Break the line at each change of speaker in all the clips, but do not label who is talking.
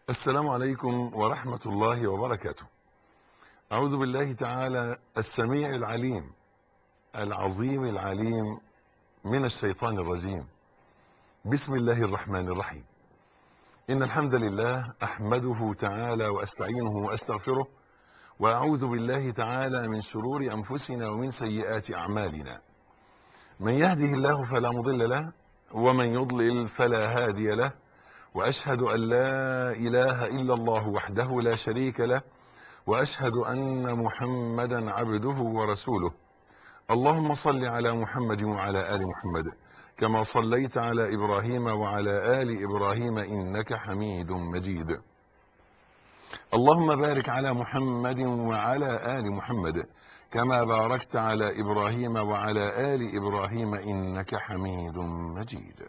السلام عليكم ورحمة الله وبركاته أعوذ بالله تعالى السميع العليم العظيم العليم من الشيطان الرجيم بسم الله الرحمن الرحيم إن الحمد لله أحمده تعالى وأستعينه وأستغفره وأعوذ بالله تعالى من شرور أنفسنا ومن سيئات أعمالنا من يهده الله فلا مضل له ومن يضلل فلا هادي له وأشهد أن لا إله إلا الله وحده لا شريك له وأشهد أن محمدا عبده ورسوله اللهم صل على محمد وعلى آل محمد كما صليت على إبراهيم وعلى آل إبراهيم إنك حميد مجيد اللهم بارك على محمد وعلى آل محمد كما باركت على إبراهيم وعلى آل إبراهيم إنك حميد مجيد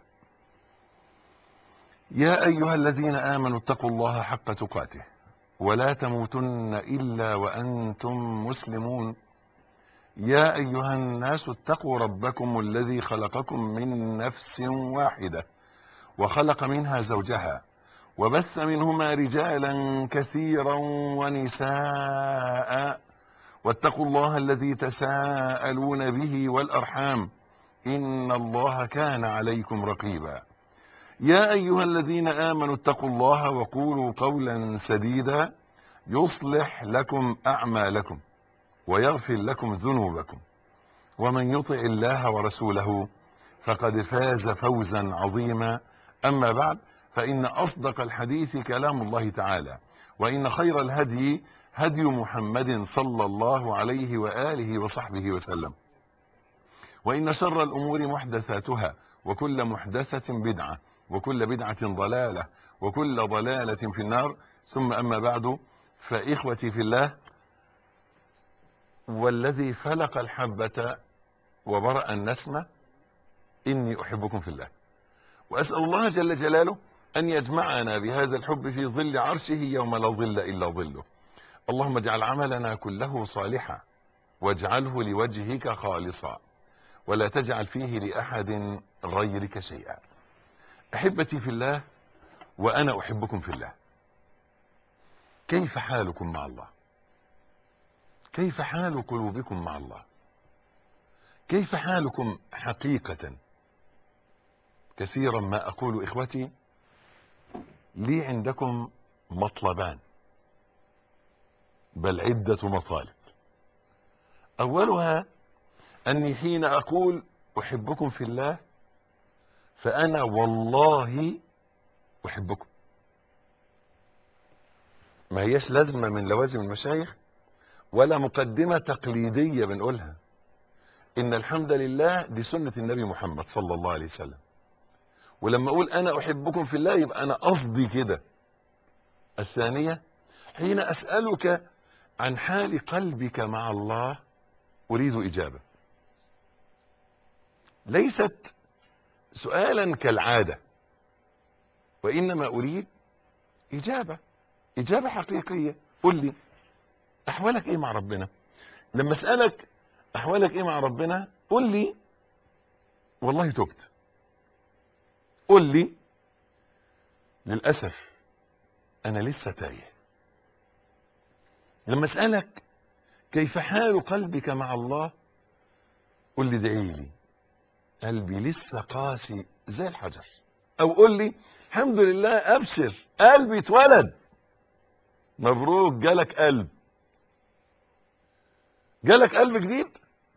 يا أيها الذين آمنوا اتقوا الله حق تقاته ولا تموتن إلا وأنتم مسلمون يا أيها الناس اتقوا ربكم الذي خلقكم من نفس واحدة وخلق منها زوجها وبث منهما رجالا كثيرا ونساء واتقوا الله الذي تساءلون به والأرحام إن الله كان عليكم رقيبا يا أيها الذين آمنوا اتقوا الله وقولوا قولا سديدا يصلح لكم أعمالكم ويغفر لكم ذنوبكم ومن يطع الله ورسوله فقد فاز فوزا عظيما أما بعد فإن أصدق الحديث كلام الله تعالى وإن خير الهدي هدي محمد صلى الله عليه وآله وصحبه وسلم وإن شر الأمور محدثاتها وكل محدثة بدعة وكل بدعة ضلالة وكل ضلالة في النار ثم أما بعد فإخوتي في الله والذي فلق الحبة وبرأ النسمة إني أحبكم في الله وأسأل الله جل جلاله أن يجمعنا بهذا الحب في ظل عرشه يوم لا ظل إلا ظله اللهم اجعل عملنا كله صالحا واجعله لوجهك خالصا ولا تجعل فيه لأحد غيرك شيئا أحبتي في الله وأنا أحبكم في الله كيف حالكم مع الله كيف حال قلوبكم مع الله كيف حالكم حقيقة كثيرا ما أقول إخوتي لي عندكم مطلبان بل عدة مطالب أولها أني حين أقول أحبكم في الله فأنا والله أحبكم ما هيش لازمة من لوازم المشايخ ولا مقدمة تقليدية بنقولها إن الحمد لله دي سنة النبي محمد صلى الله عليه وسلم ولما أقول أنا أحبكم في الله يبقى أنا قصدي كده الثانية حين أسألك عن حال قلبك مع الله أريد إجابة ليست سؤالا كالعادة وإنما أريد إجابة إجابة حقيقية قل لي أحوالك إيه مع ربنا لما أسألك أحوالك إيه مع ربنا قل لي والله تبت قل لي للأسف أنا لسه تايه لما أسألك كيف حال قلبك مع الله قل لي ادعي لي قلبي لسه قاسي زي الحجر او قول لي الحمد لله ابشر قلبي اتولد مبروك جالك قلب جالك قلب جديد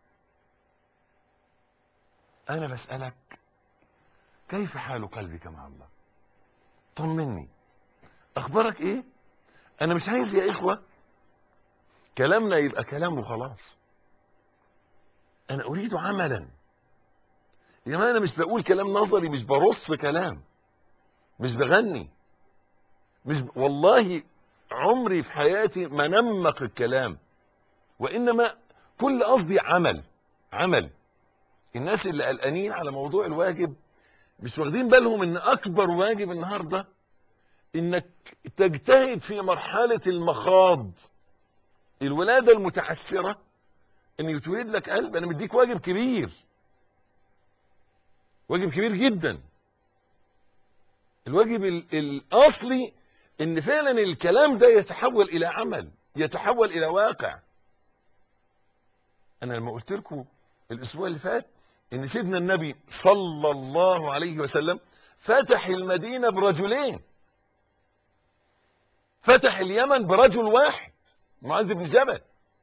انا بسألك كيف حال قلبك مع الله طمني اخبارك ايه انا مش عايز يا اخوة كلامنا يبقى كلام وخلاص انا اريد عملا يا جماعه انا مش بقول كلام نظري مش برص كلام مش بغني مش ب... والله عمري في حياتي ما نمق الكلام وانما كل قصدي عمل عمل الناس اللي قلقانين على موضوع الواجب مش واخدين بالهم ان اكبر واجب النهارده انك تجتهد في مرحله المخاض الولاده المتعسره ان يتولد لك قلب انا مديك واجب كبير واجب كبير جدا الواجب ال- الاصلي ان فعلا الكلام ده يتحول الى عمل يتحول الى واقع انا لما قلت لكم الاسبوع اللي فات ان سيدنا النبي صلى الله عليه وسلم فتح المدينة برجلين فتح اليمن برجل واحد معاذ بن جبل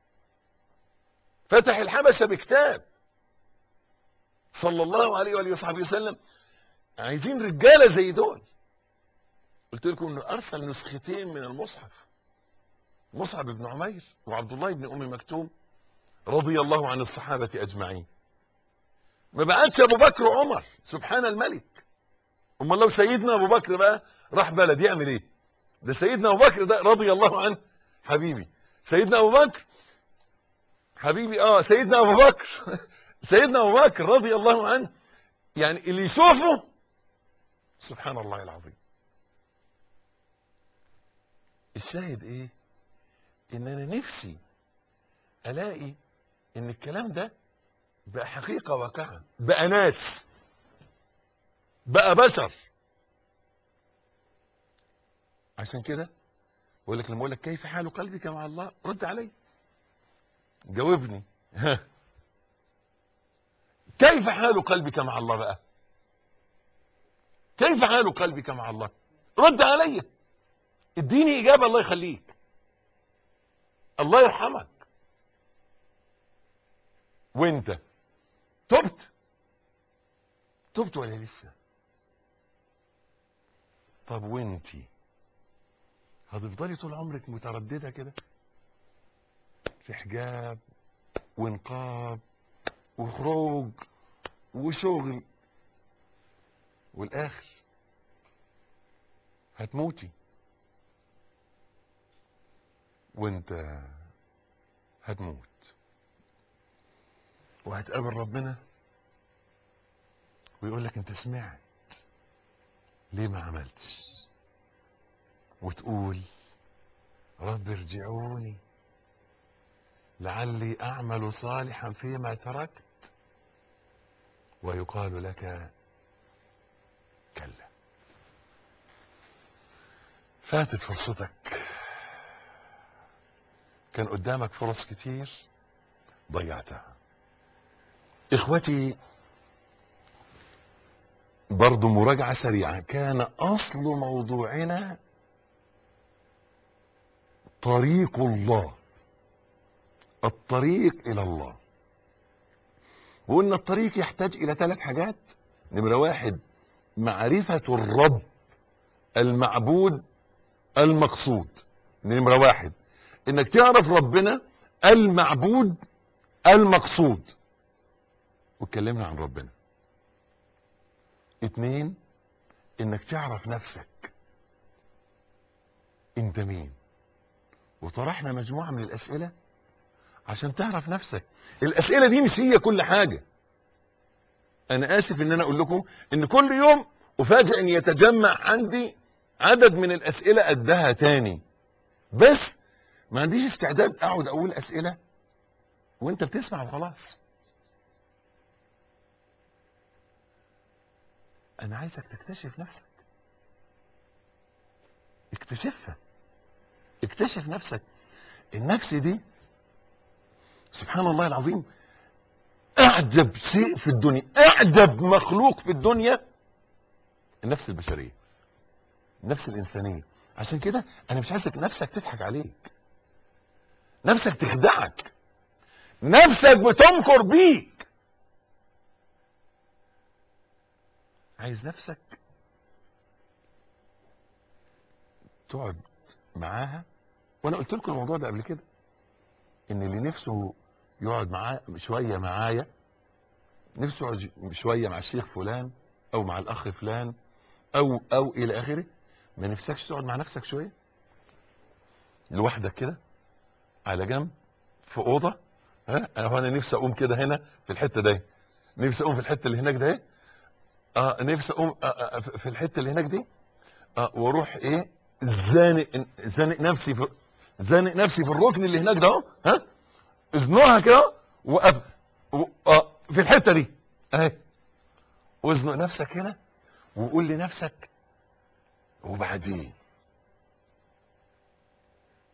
فتح الحبشة بكتاب صلى الله عليه وآله وصحبه وسلم عايزين رجالة زي دول قلت لكم انه ارسل نسختين من المصحف مصعب بن عمير وعبد الله بن ام مكتوم رضي الله عن الصحابة اجمعين ما بعتش ابو بكر وعمر سبحان الملك امال لو سيدنا ابو بكر بقى راح بلد يعمل ايه ده سيدنا ابو بكر ده رضي الله عنه حبيبي سيدنا ابو بكر حبيبي اه سيدنا ابو بكر سيدنا ابو بكر رضي الله عنه يعني اللي يشوفه سبحان الله العظيم الشاهد ايه ان انا نفسي الاقي ان الكلام ده بقى حقيقة واقعة بقى ناس بقى بشر عشان كده بقول لك لما اقول لك كيف حال قلبك مع الله رد علي جاوبني ها كيف حال قلبك مع الله بقى كيف حال قلبك مع الله رد علي اديني اجابه الله يخليك الله يرحمك وانت تبت تبت ولا لسه طب وانتي هتفضلي طول عمرك متردده كده في حجاب ونقاب وخروج وشغل والاخر هتموتي وانت هتموت وهتقابل ربنا ويقول لك انت سمعت ليه ما عملتش وتقول رب ارجعوني لعلي اعمل صالحا فيما تركت ويقال لك كلا فاتت فرصتك كان قدامك فرص كتير ضيعتها اخوتي برضو مراجعة سريعة كان اصل موضوعنا طريق الله الطريق الى الله وقلنا الطريق يحتاج الى ثلاث حاجات نمرة واحد معرفة الرب المعبود المقصود نمرة واحد انك تعرف ربنا المعبود المقصود واتكلمنا عن ربنا اتنين انك تعرف نفسك انت مين وطرحنا مجموعة من الاسئلة عشان تعرف نفسك الاسئلة دي مش هي كل حاجة انا اسف ان انا اقول لكم ان كل يوم افاجئ ان يتجمع عندي عدد من الاسئلة قدها تاني بس ما عنديش استعداد اقعد اقول اسئلة وانت بتسمع وخلاص انا عايزك تكتشف نفسك اكتشفها اكتشف نفسك النفس دي سبحان الله العظيم اعجب شيء في الدنيا اعجب مخلوق في الدنيا النفس البشرية النفس الانسانية عشان كده انا مش عايزك نفسك تضحك عليك نفسك تخدعك نفسك بتمكر بيك عايز نفسك تقعد معاها وانا قلت لكم الموضوع ده قبل كده ان اللي نفسه يقعد معاه شويه معايا نفسه يقعد شويه مع الشيخ فلان او مع الاخ فلان او او الى اخره ما نفسكش تقعد مع نفسك شويه لوحدك كده على جنب في اوضه ها انا هو انا نفسي اقوم كده هنا في الحته دي نفسي اقوم في الحته اللي هناك ده اه نفسي اقوم آه آه في الحته اللي هناك دي اه واروح ايه زانق زانق نفسي في زانق نفسي في الركن اللي هناك ده اهو ها ازنقها كده وقف و... آه في الحته دي اهي وازنق نفسك هنا وقول لنفسك وبعدين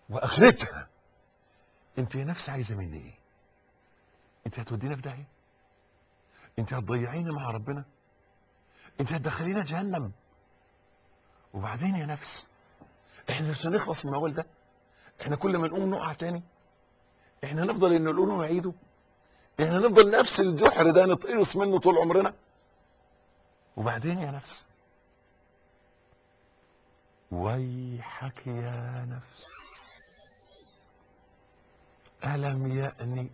واخرتها انت يا نفس عايزه مني ايه انت هتودينا في داهيه انت هتضيعينا مع ربنا انت هتدخلينا جهنم وبعدين يا نفس احنا مش هنخلص من الموال ده احنا كل ما نقوم نقع تاني احنا نفضل ان نقوله ونعيده احنا نفضل نفس الجحر ده نتقرص منه طول عمرنا وبعدين يا نفس ويحك يا نفس ألم يأني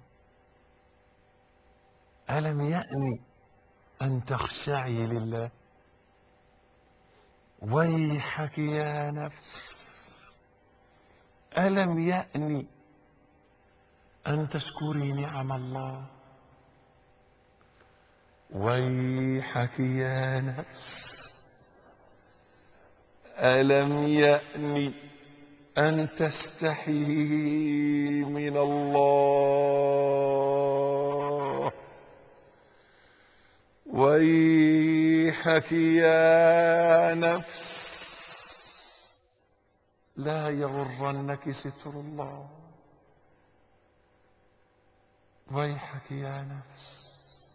ألم يأني أن تخشعي لله ويحك يا نفس ألم يأني أن تشكري نعم الله ويحك يا نفس ألم يأني أن تستحيي من الله ويحك يا نفس لا يغرنك ستر الله ويحك يا نفس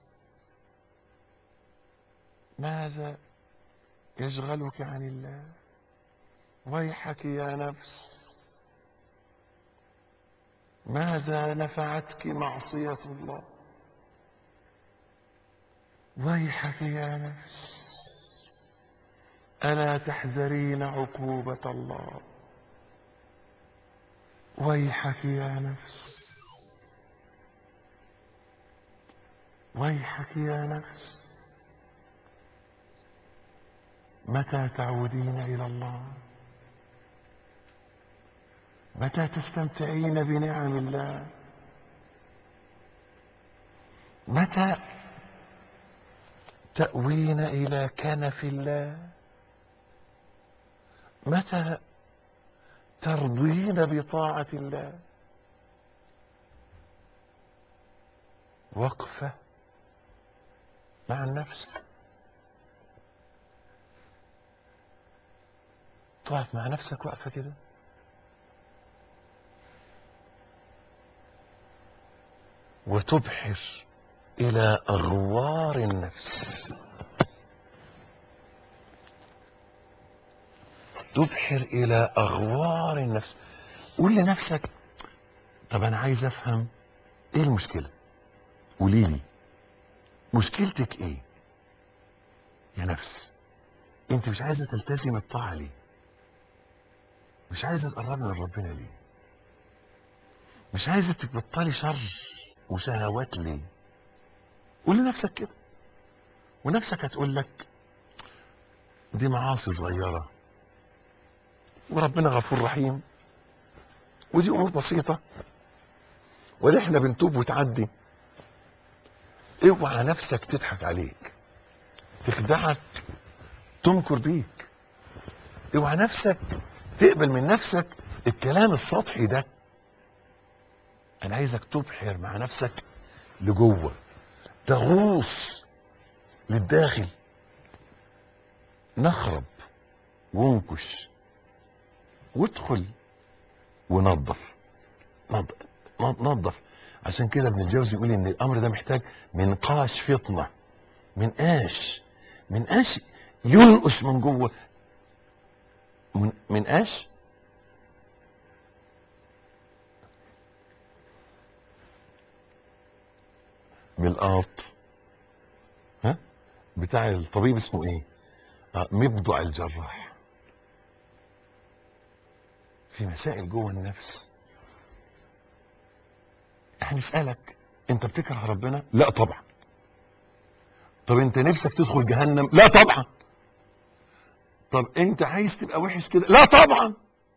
ماذا يشغلك عن الله ويحك يا نفس ماذا نفعتك معصية الله ويحك يا نفس ألا تحذرين عقوبة الله ويحك يا نفس ويحك يا نفس متى تعودين إلى الله متى تستمتعين بنعم الله متى تأوين إلى كنف الله متى ترضين بطاعة الله وقفة مع النفس تقف مع نفسك وقفة كده وتبحر إلى أغوار النفس تبحر إلى أغوار النفس قول لنفسك طب أنا عايز أفهم إيه المشكلة قولي لي مشكلتك إيه يا نفس أنت مش عايزة تلتزم الطاعة ليه مش عايزة تقربي من ربنا ليه مش عايزة تبطلي شر وشهوات ليه قول لنفسك كده ونفسك هتقول لك دي معاصي صغيرة وربنا غفور رحيم ودي امور بسيطة ودي احنا بنتوب وتعدي اوعى نفسك تضحك عليك تخدعك تنكر بيك اوعى نفسك تقبل من نفسك الكلام السطحي ده انا عايزك تبحر مع نفسك لجوه تغوص للداخل نخرب وانكش وادخل ونظف نظف نظف عشان كده ابن الجوزي يقول ان الامر ده محتاج منقاش فطنه منقاش منقاش ينقش من جوه من منقاش بالقاط ها بتاع الطبيب اسمه ايه آه مبضع الجراح في مسائل جوه النفس هنسألك انت بتكره ربنا لا طبعا طب انت نفسك تدخل جهنم لا طبعا طب انت عايز تبقى وحش كده لا طبعا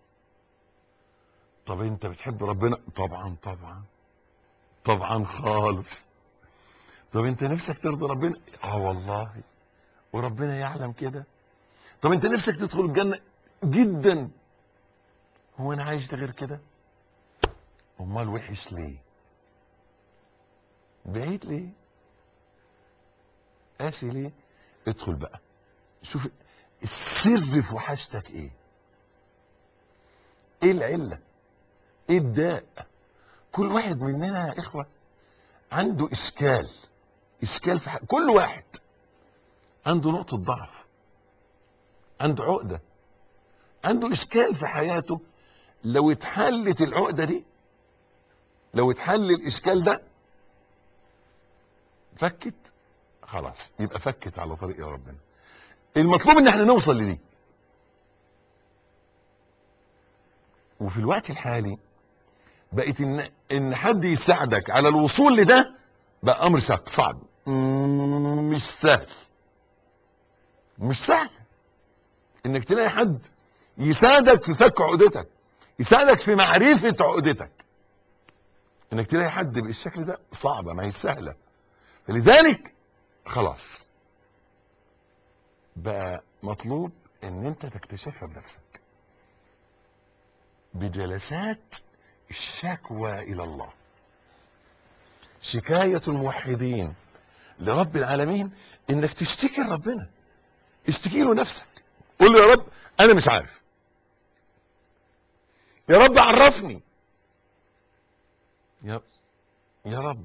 طب انت بتحب ربنا طبعا طبعا طبعا خالص طب انت نفسك ترضي ربنا اه والله وربنا يعلم كده طب انت نفسك تدخل الجنة جدا هو انا عايش غير كده امال وحش ليه بعيد ليه قاسي ليه ادخل بقى شوف السر في وحشتك ايه ايه العله ايه الداء كل واحد مننا يا اخوة عنده اشكال اشكال في حق. كل واحد عنده نقطة ضعف عنده عقدة عنده اشكال في حياته لو اتحلت العقدة دي لو اتحل الاشكال ده فكت خلاص يبقى فكت على طريق يا ربنا المطلوب ان احنا نوصل لدي وفي الوقت الحالي بقت ان ان حد يساعدك على الوصول لده بقى امر صعب صعب مم، مش سهل مش سهل انك تلاقي حد يساعدك في فك عقدتك يساعدك في معرفة عقدتك انك تلاقي حد بالشكل ده صعبة ما هي سهلة فلذلك خلاص بقى مطلوب ان انت تكتشفها بنفسك بجلسات الشكوى الى الله شكاية الموحدين لرب العالمين انك تشتكي لربنا اشتكي له نفسك قول له يا رب انا مش عارف يا رب عرفني يا يا رب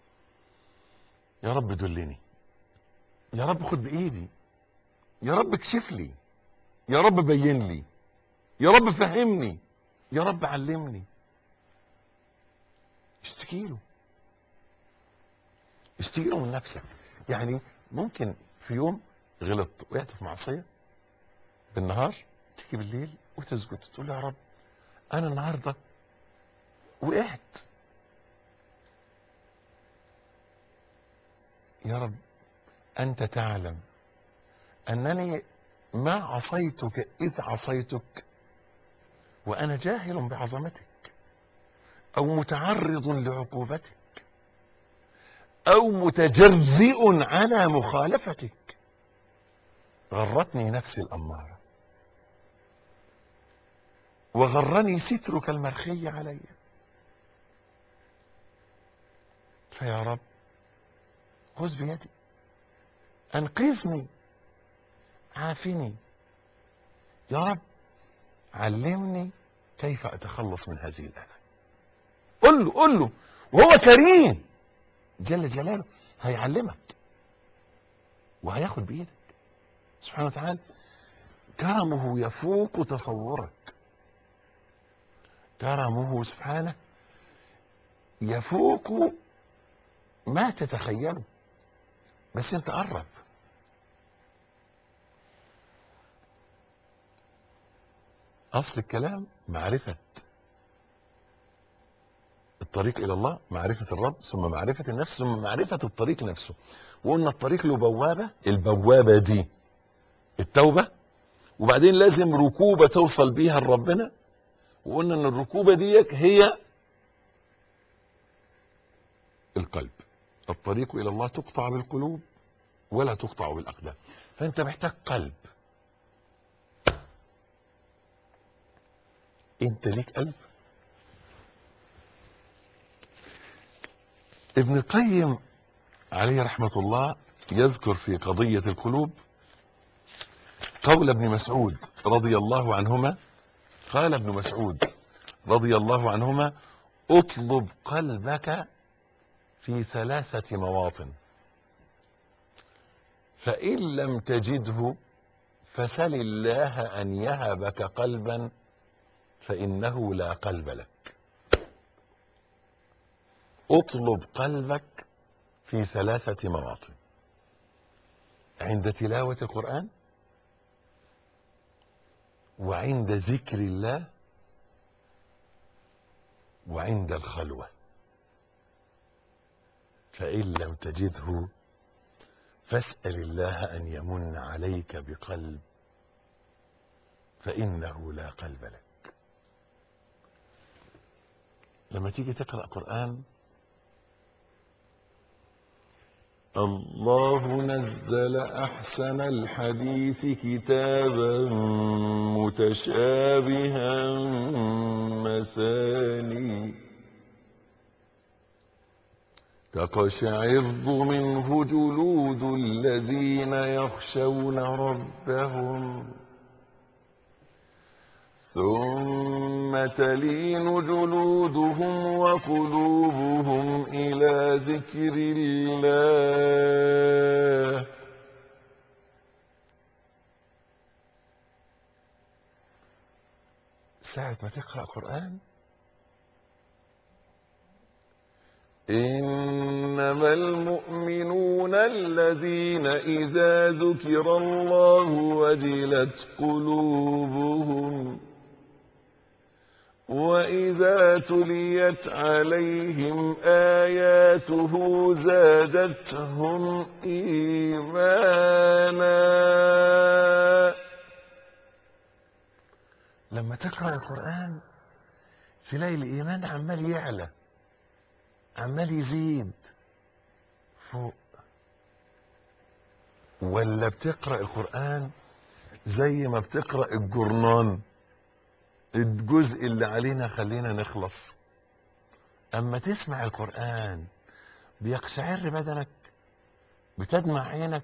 يا رب دلني يا رب خد بايدي يا رب اكشف لي يا رب بين لي يا رب فهمني يا رب علمني اشتكي له اشتكي له من نفسك يعني ممكن في يوم غلطت وقعت في معصيه بالنهار تيجي بالليل وتسجد تقول يا رب انا النهارده وقعت يا رب انت تعلم انني ما عصيتك اذ عصيتك وانا جاهل بعظمتك او متعرض لعقوبتك او متجرئ على مخالفتك غرتني نفسي الاماره وغرني سترك المرخي علي فيا رب خذ بيدي انقذني عافني يا رب علمني كيف اتخلص من هذه الافه قل له قل له وهو كريم جل جلاله هيعلمك وهياخد بايدك سبحانه وتعالى كرمه يفوق تصورك كرمه سبحانه يفوق ما تتخيله بس انت قرب اصل الكلام معرفة الطريق الى الله معرفة الرب ثم معرفة النفس ثم معرفة الطريق نفسه وقلنا الطريق له بوابة البوابة دي التوبة وبعدين لازم ركوبة توصل بيها لربنا وقلنا ان الركوبة دي هي القلب الطريق الى الله تقطع بالقلوب ولا تقطع بالاقدام فانت محتاج قلب انت ليك قلب ابن القيم عليه رحمة الله يذكر في قضية القلوب قول ابن مسعود رضي الله عنهما قال ابن مسعود رضي الله عنهما اطلب قلبك في ثلاثة مواطن فإن لم تجده فسل الله أن يهبك قلبا فإنه لا قلب لك اطلب قلبك في ثلاثة مواطن عند تلاوة القرآن وعند ذكر الله وعند الخلوة فإن لم تجده فاسأل الله أن يمن عليك بقلب فإنه لا قلب لك لما تيجي تقرأ قرآن الله نزل أحسن الحديث كتابا متشابها مثاني تقشعر منه جلود الذين يخشون ربهم ثم ثم تلين جلودهم وقلوبهم إلى ذكر الله ساعة ما تقرأ قرآن إنما المؤمنون الذين إذا ذكر الله وجلت قلوبهم وإذا تليت عليهم آياته زادتهم إيمانا لما تقرأ القرآن تلاقي الإيمان عمال يعلى عمال يزيد فوق ولا بتقرأ القرآن زي ما بتقرأ الجرنان الجزء اللي علينا خلينا نخلص اما تسمع القرآن بيقشعر بدنك بتدمع عينك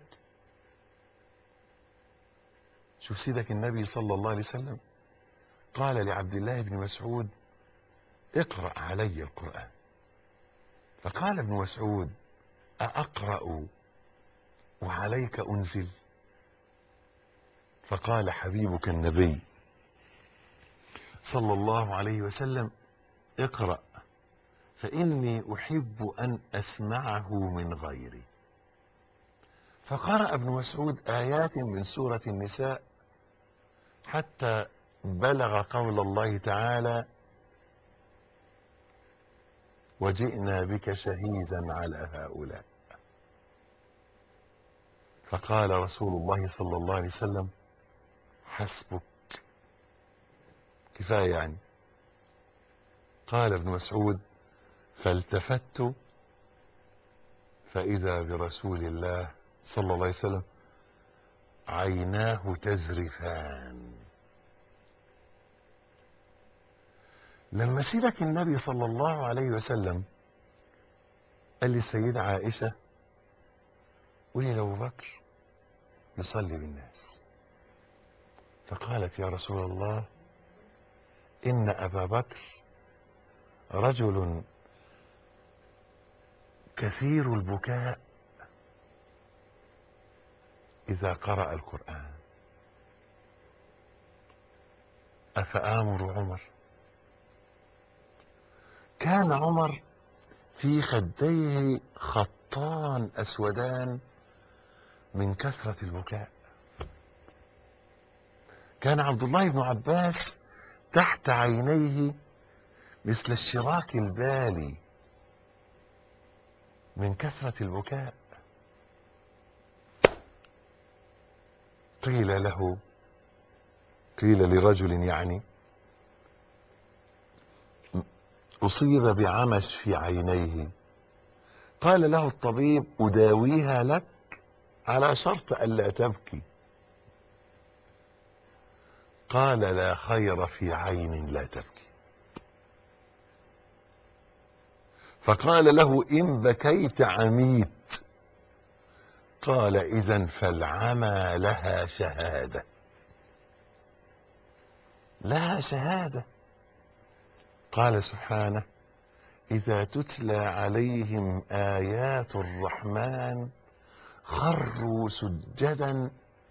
شوف سيدك النبي صلى الله عليه وسلم قال لعبد الله بن مسعود اقرأ علي القرآن فقال ابن مسعود أأقرأ وعليك أنزل فقال حبيبك النبي صلى الله عليه وسلم اقرأ فإني أحب أن أسمعه من غيري فقرأ ابن مسعود آيات من سورة النساء حتى بلغ قول الله تعالى وجئنا بك شهيدا على هؤلاء فقال رسول الله صلى الله عليه وسلم حسبك كفاية يعني قال ابن مسعود فالتفت فإذا برسول الله صلى الله عليه وسلم عيناه تزرفان لما سيبك النبي صلى الله عليه وسلم قال للسيدة عائشة قولي لأبو بكر يصلي بالناس فقالت يا رسول الله إن أبا بكر رجل كثير البكاء إذا قرأ القرآن أفآمر عمر كان عمر في خديه خطان أسودان من كثرة البكاء كان عبد الله بن عباس تحت عينيه مثل الشراك البالي من كثرة البكاء قيل له قيل لرجل يعني أصيب بعمش في عينيه قال له الطبيب أداويها لك على شرط ألا تبكي قال لا خير في عين لا تبكي فقال له إن بكيت عميت قال إذا فالعمى لها شهادة لها شهادة قال سبحانه إذا تتلى عليهم آيات الرحمن خروا سجدا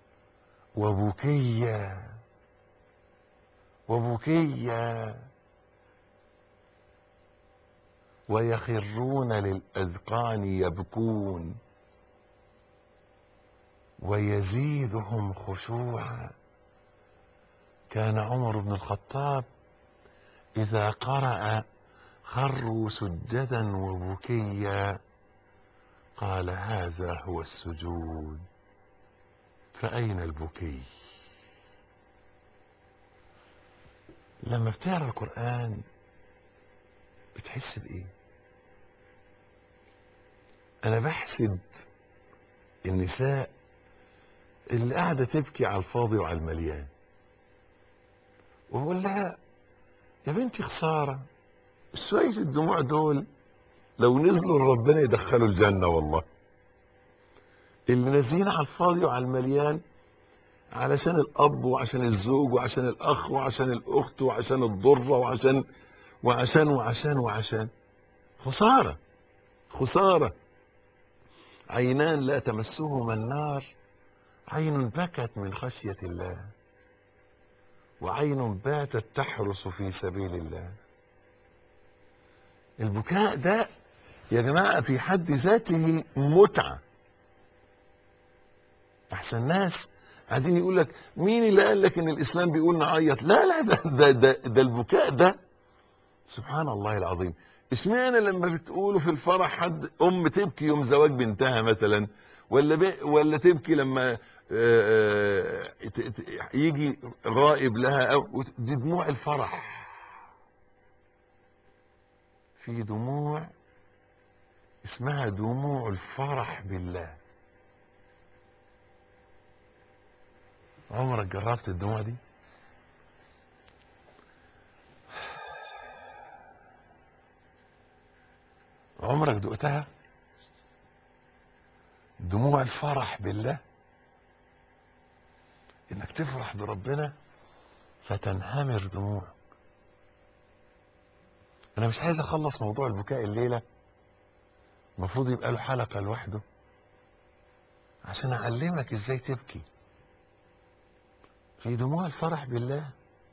وبكيا وبكيا ويخرون للأذقان يبكون ويزيدهم خشوعا كان عمر بن الخطاب إذا قرأ خروا سجدا وبكيا قال هذا هو السجود فأين البكي لما بتقرا القرآن بتحس بإيه أنا بحسد النساء اللي قاعدة تبكي على الفاضي وعلى المليان وبقول لها يا بنتي خسارة شوية الدموع دول لو نزلوا لربنا يدخلوا الجنة والله اللي نازلين على الفاضي وعلى المليان علشان الاب وعشان الزوج وعشان الاخ وعشان الاخت وعشان الضره وعشان وعشان وعشان وعشان خساره خساره عينان لا تمسهما النار عين بكت من خشيه الله وعين باتت تحرس في سبيل الله البكاء ده يا جماعه في حد ذاته متعه احسن ناس قاعدين يقول لك مين اللي قال لك ان الاسلام بيقول نعيط لا لا ده ده ده, ده البكاء ده سبحان الله العظيم اشمعنى لما بتقولوا في الفرح حد ام تبكي يوم زواج بنتها مثلا ولا بي ولا تبكي لما آه، آه، ت- ت- يجي غائب لها او دي دموع الفرح في دموع اسمها دموع الفرح بالله عمرك جربت الدموع دي عمرك دقتها دموع الفرح بالله انك تفرح بربنا فتنهمر دموعك انا مش عايز اخلص موضوع البكاء الليله المفروض يبقى له حلقه لوحده عشان اعلمك ازاي تبكي في دموع الفرح بالله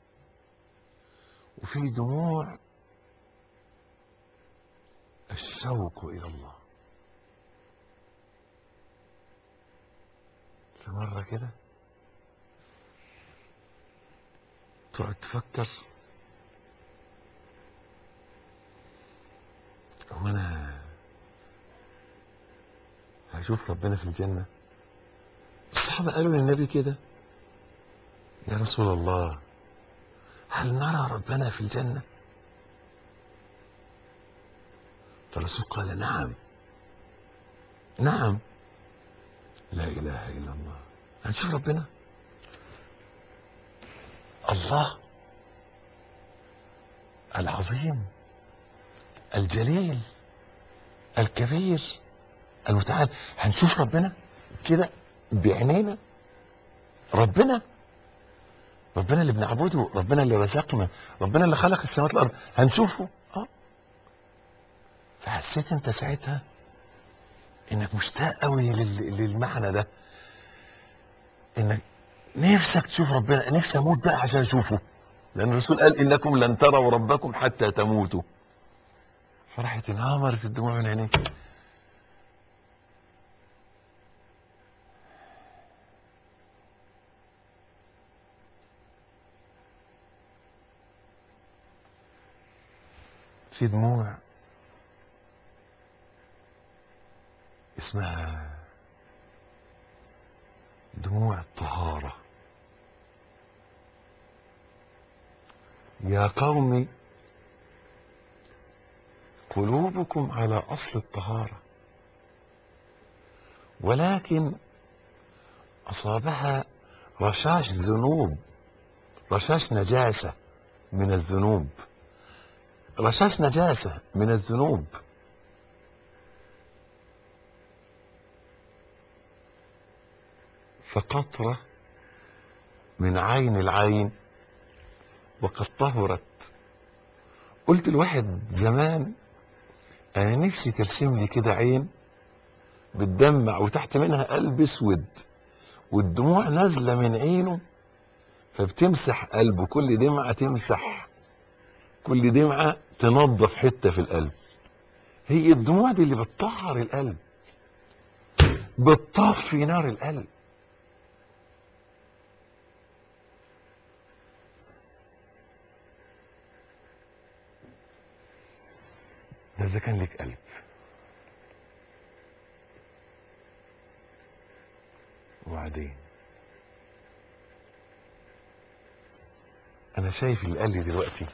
وفي دموع الشوق الى الله في مره كده تقعد تفكر هو انا هشوف ربنا في الجنه الصحابه قالوا للنبي كده يا رسول الله هل نرى ربنا في الجنه فالرسول قال نعم نعم لا اله الا الله هنشوف ربنا الله العظيم الجليل الكبير المتعال هنشوف ربنا كده بعينينا ربنا ربنا اللي بنعبده ربنا اللي رزقنا ربنا اللي خلق السماوات والارض هنشوفه اه فحسيت انت ساعتها انك مشتاق قوي لل- للمعنى ده انك نفسك تشوف ربنا نفسي اموت بقى عشان اشوفه لان الرسول قال انكم لن تروا ربكم حتى تموتوا فراحت انهمرت الدموع من عينيك في دموع اسمها دموع الطهارة يا قوم قلوبكم على أصل الطهارة ولكن أصابها رشاش ذنوب رشاش نجاسة من الذنوب رشاش نجاسة من الذنوب فقطرة من عين العين وقد طهرت قلت لواحد زمان انا نفسي ترسم لي كده عين بتدمع وتحت منها قلب اسود والدموع نازله من عينه فبتمسح قلبه كل دمعه تمسح كل دمعه تنظف حته في القلب هي الدموع دي اللي بتطهر القلب بتطفي نار القلب ده اذا كان لك قلب وبعدين انا شايف اللي قال لي دلوقتي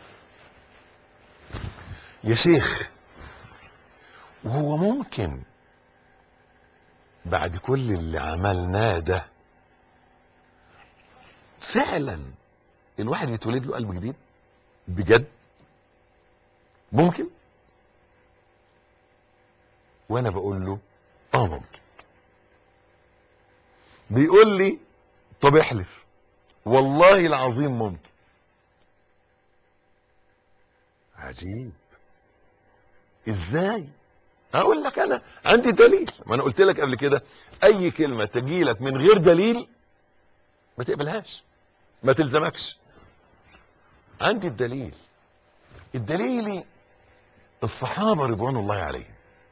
يا شيخ وهو ممكن بعد كل اللي عملناه ده فعلا الواحد يتولد له قلب جديد بجد ممكن وانا بقول له اه ممكن بيقول لي طب احلف والله العظيم ممكن عجيب ازاي اقول لك انا عندي دليل ما انا قلت لك قبل كده اي كلمه تجي لك من غير دليل ما تقبلهاش ما تلزمكش عندي الدليل الدليل الصحابه رضوان الله عليهم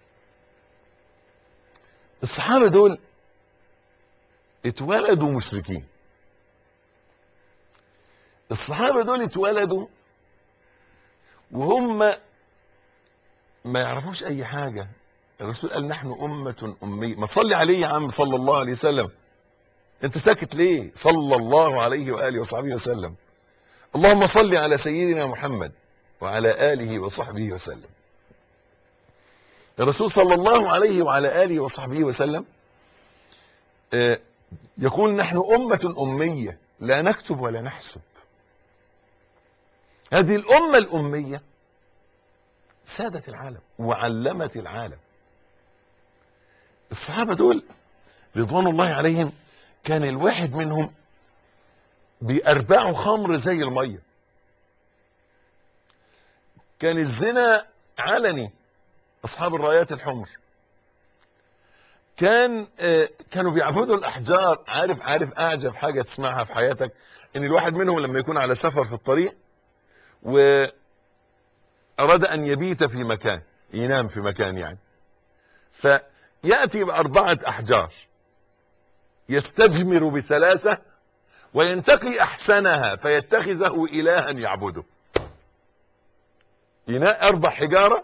الصحابه دول اتولدوا مشركين الصحابه دول اتولدوا وهم ما يعرفوش اي حاجة الرسول قال نحن امة امية ما تصلي عليه يا عم صلى الله عليه وسلم انت ساكت ليه صلى الله عليه وآله وصحبه وسلم اللهم صل على سيدنا محمد وعلى آله وصحبه وسلم الرسول صلى الله عليه وعلى آله وصحبه وسلم آه، يقول نحن أمة أمية لا نكتب ولا نحسب هذه الأمة الأمية سادت العالم وعلمت العالم الصحابة دول رضوان الله عليهم كان الواحد منهم بيأربعوا خمر زي المية كان الزنا علني أصحاب الرايات الحمر كان آه، كانوا بيعبدوا الأحجار عارف عارف أعجب حاجة تسمعها في حياتك إن الواحد منهم لما يكون على سفر في الطريق و أراد أن يبيت في مكان ينام في مكان يعني فيأتي بأربعة أحجار يستجمر بثلاثة وينتقي أحسنها فيتخذه إلها يعبده ينقي أربع حجارة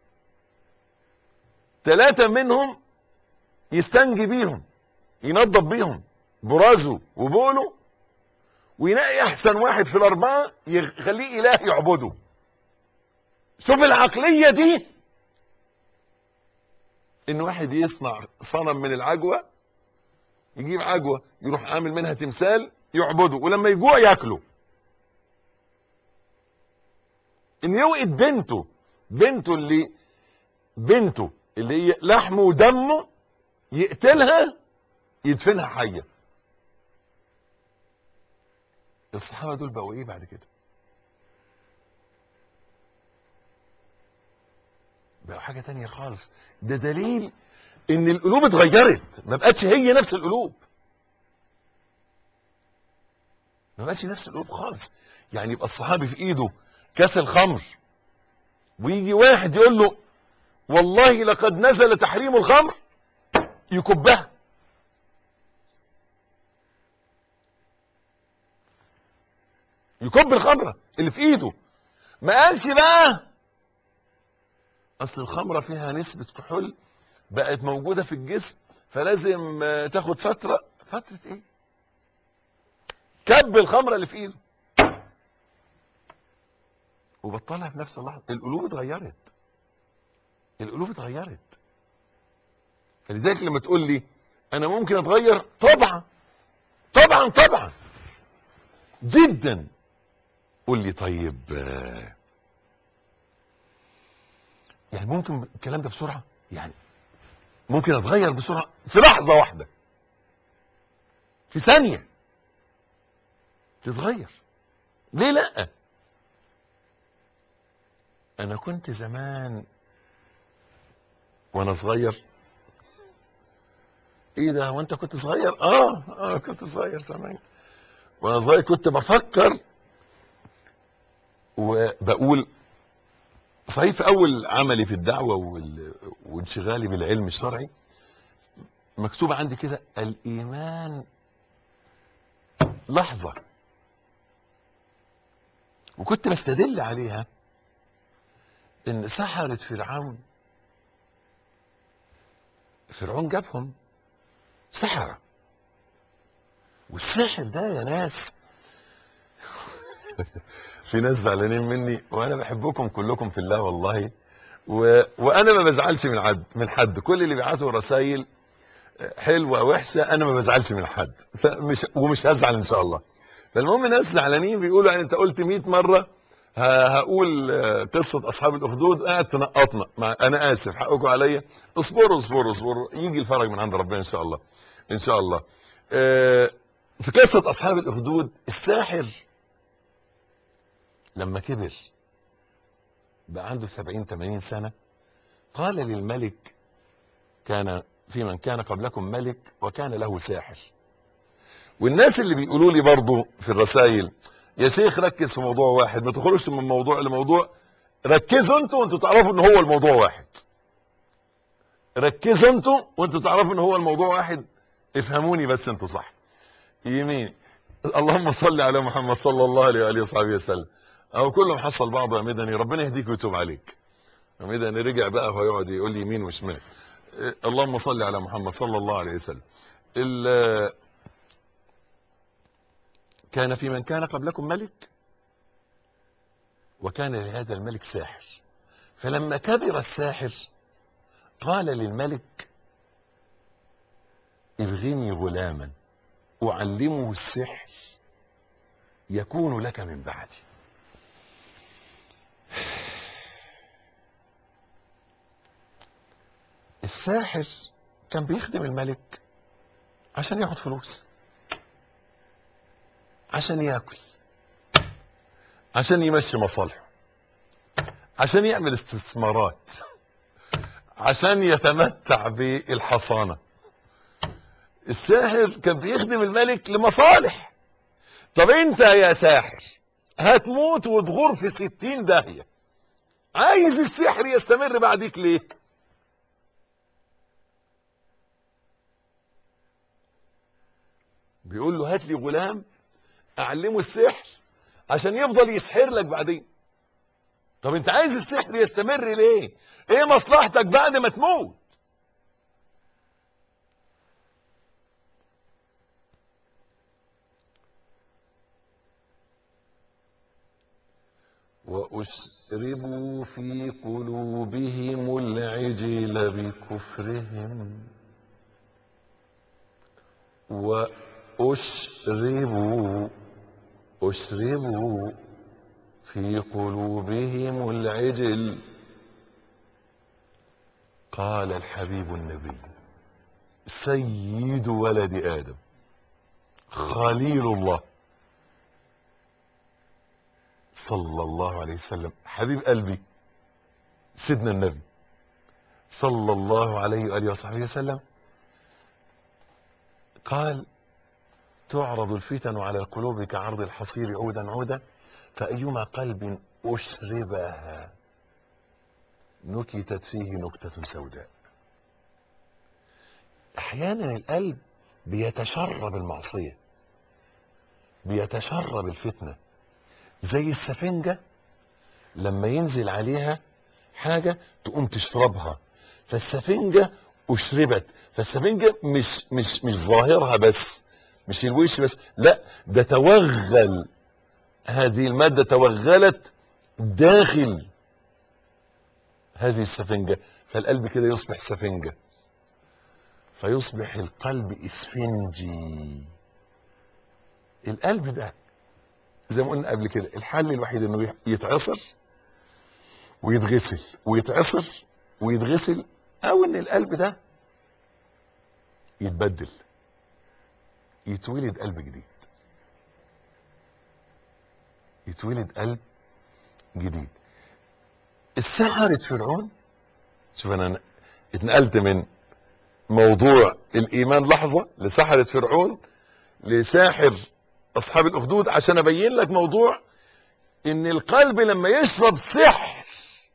ثلاثة منهم يستنجي بيهم ينظف بيهم برازه وبوله وينقي أحسن واحد في الأربعة يخليه إله يعبده شوف العقلية دي ان واحد يصنع صنم من العجوة يجيب عجوة يروح عامل منها تمثال يعبده ولما يجوع ياكله ان يوقت بنته بنته اللي بنته اللي هي لحمه ودمه يقتلها يدفنها حية الصحابة دول بقوا ايه بعد كده بقى حاجة تانية خالص ده دليل ان القلوب اتغيرت ما بقتش هي نفس القلوب ما بقتش نفس القلوب خالص يعني يبقى الصحابي في ايده كاس الخمر ويجي واحد يقول له والله لقد نزل تحريم الخمر يكبها يكب الخمره اللي في ايده ما قالش بقى اصل الخمره فيها نسبه كحول بقت موجوده في الجسم فلازم آه، تاخد فتره فتره ايه كب الخمره اللي في ايده وبطلها في نفس اللحظه القلوب اتغيرت القلوب اتغيرت فلذلك لما تقول لي انا ممكن اتغير طبعا طبعا طبعا جدا قول لي طيب آه، يعني ممكن الكلام ده بسرعه يعني ممكن اتغير بسرعه في لحظه واحده في ثانيه تتغير ليه لا انا كنت زمان وانا صغير ايه ده وانت كنت صغير اه اه كنت صغير زمان وانا صغير كنت بفكر وبقول صحيح في اول عملي في الدعوه وال- وانشغالي بالعلم الشرعي مكتوب عندي كده الايمان لحظه وكنت بستدل عليها ان سحرة فرعون فرعون جابهم سحرة والسحر ده يا ناس في ناس زعلانين مني وانا بحبكم كلكم في الله والله و... وانا ما بزعلش من حد من حد كل اللي بيبعتوا رسائل حلوه وحشه انا ما بزعلش من حد فمش ومش هزعل ان شاء الله فالمهم ناس زعلانين بيقولوا يعني انت قلت 100 مره ه- هقول آه، قصه اصحاب الاخدود قاعد تنقطنا مع انا اسف حقكم عليا اصبروا اصبروا اصبروا يجي الفرج من عند ربنا ان شاء الله ان شاء الله آه، في قصة أصحاب الأخدود الساحر لما كبر بقى عنده سبعين ثمانين سنة قال للملك كان في من كان قبلكم ملك وكان له ساحر والناس اللي بيقولوا لي برضو في الرسائل يا شيخ ركز في موضوع واحد ما تخرجش من موضوع لموضوع ركزوا انتوا وانتوا تعرفوا ان هو الموضوع واحد ركزوا انتوا وانتوا تعرفوا ان هو الموضوع واحد افهموني بس انتوا صح يمين اللهم صل على محمد صلى الله عليه واله وصحبه وسلم او كله محصل بعضه يا مدني ربنا يهديك ويتوب عليك يا مدني رجع بقى ويقعد يقول لي يمين وشمال إيه، اللهم صل على محمد صلى الله عليه وسلم ال- كان في من كان قبلكم ملك وكان لهذا الملك ساحر فلما كبر الساحر قال للملك ابغني غلاما أعلمه السحر يكون لك من بعدي الساحر كان بيخدم الملك عشان ياخد فلوس عشان ياكل عشان يمشي مصالحه عشان يعمل استثمارات عشان يتمتع بالحصانة الساحر كان بيخدم الملك لمصالح طب انت يا ساحر هتموت وتغور في ستين داهية عايز السحر يستمر بعديك ليه بيقول له هات لي غلام اعلمه السحر عشان يفضل يسحر لك بعدين طب انت عايز السحر يستمر ليه ايه مصلحتك بعد ما تموت وأسربوا في قلوبهم العجل بكفرهم وأشربوا أشربوا في قلوبهم العجل قال الحبيب النبي سيد ولد آدم خليل الله صلى الله عليه وسلم حبيب قلبي سيدنا النبي صلى الله عليه وآله وصحبه وسلم قال تعرض الفتن على القلوب كعرض الحصير عودا عودا فأيما قلب أشربها نكتت فيه نكتة سوداء أحيانا القلب بيتشرب المعصية بيتشرب الفتنة زي السفنجة لما ينزل عليها حاجة تقوم تشربها فالسفنجة أشربت فالسفنجة مش مش مش ظاهرها بس مش الوش بس لا ده توغل هذه المادة توغلت داخل هذه السفنجة فالقلب كده يصبح سفنجة فيصبح القلب اسفنجي القلب ده زي ما قلنا قبل كده الحل الوحيد انه يتعصر ويتغسل ويتعصر ويتغسل او ان القلب ده يتبدل يتولد قلب جديد يتولد قلب جديد السحرة فرعون شوف انا اتنقلت من موضوع الايمان لحظة لسحرة فرعون لساحر اصحاب الاخدود عشان ابين لك موضوع ان القلب لما يشرب سحر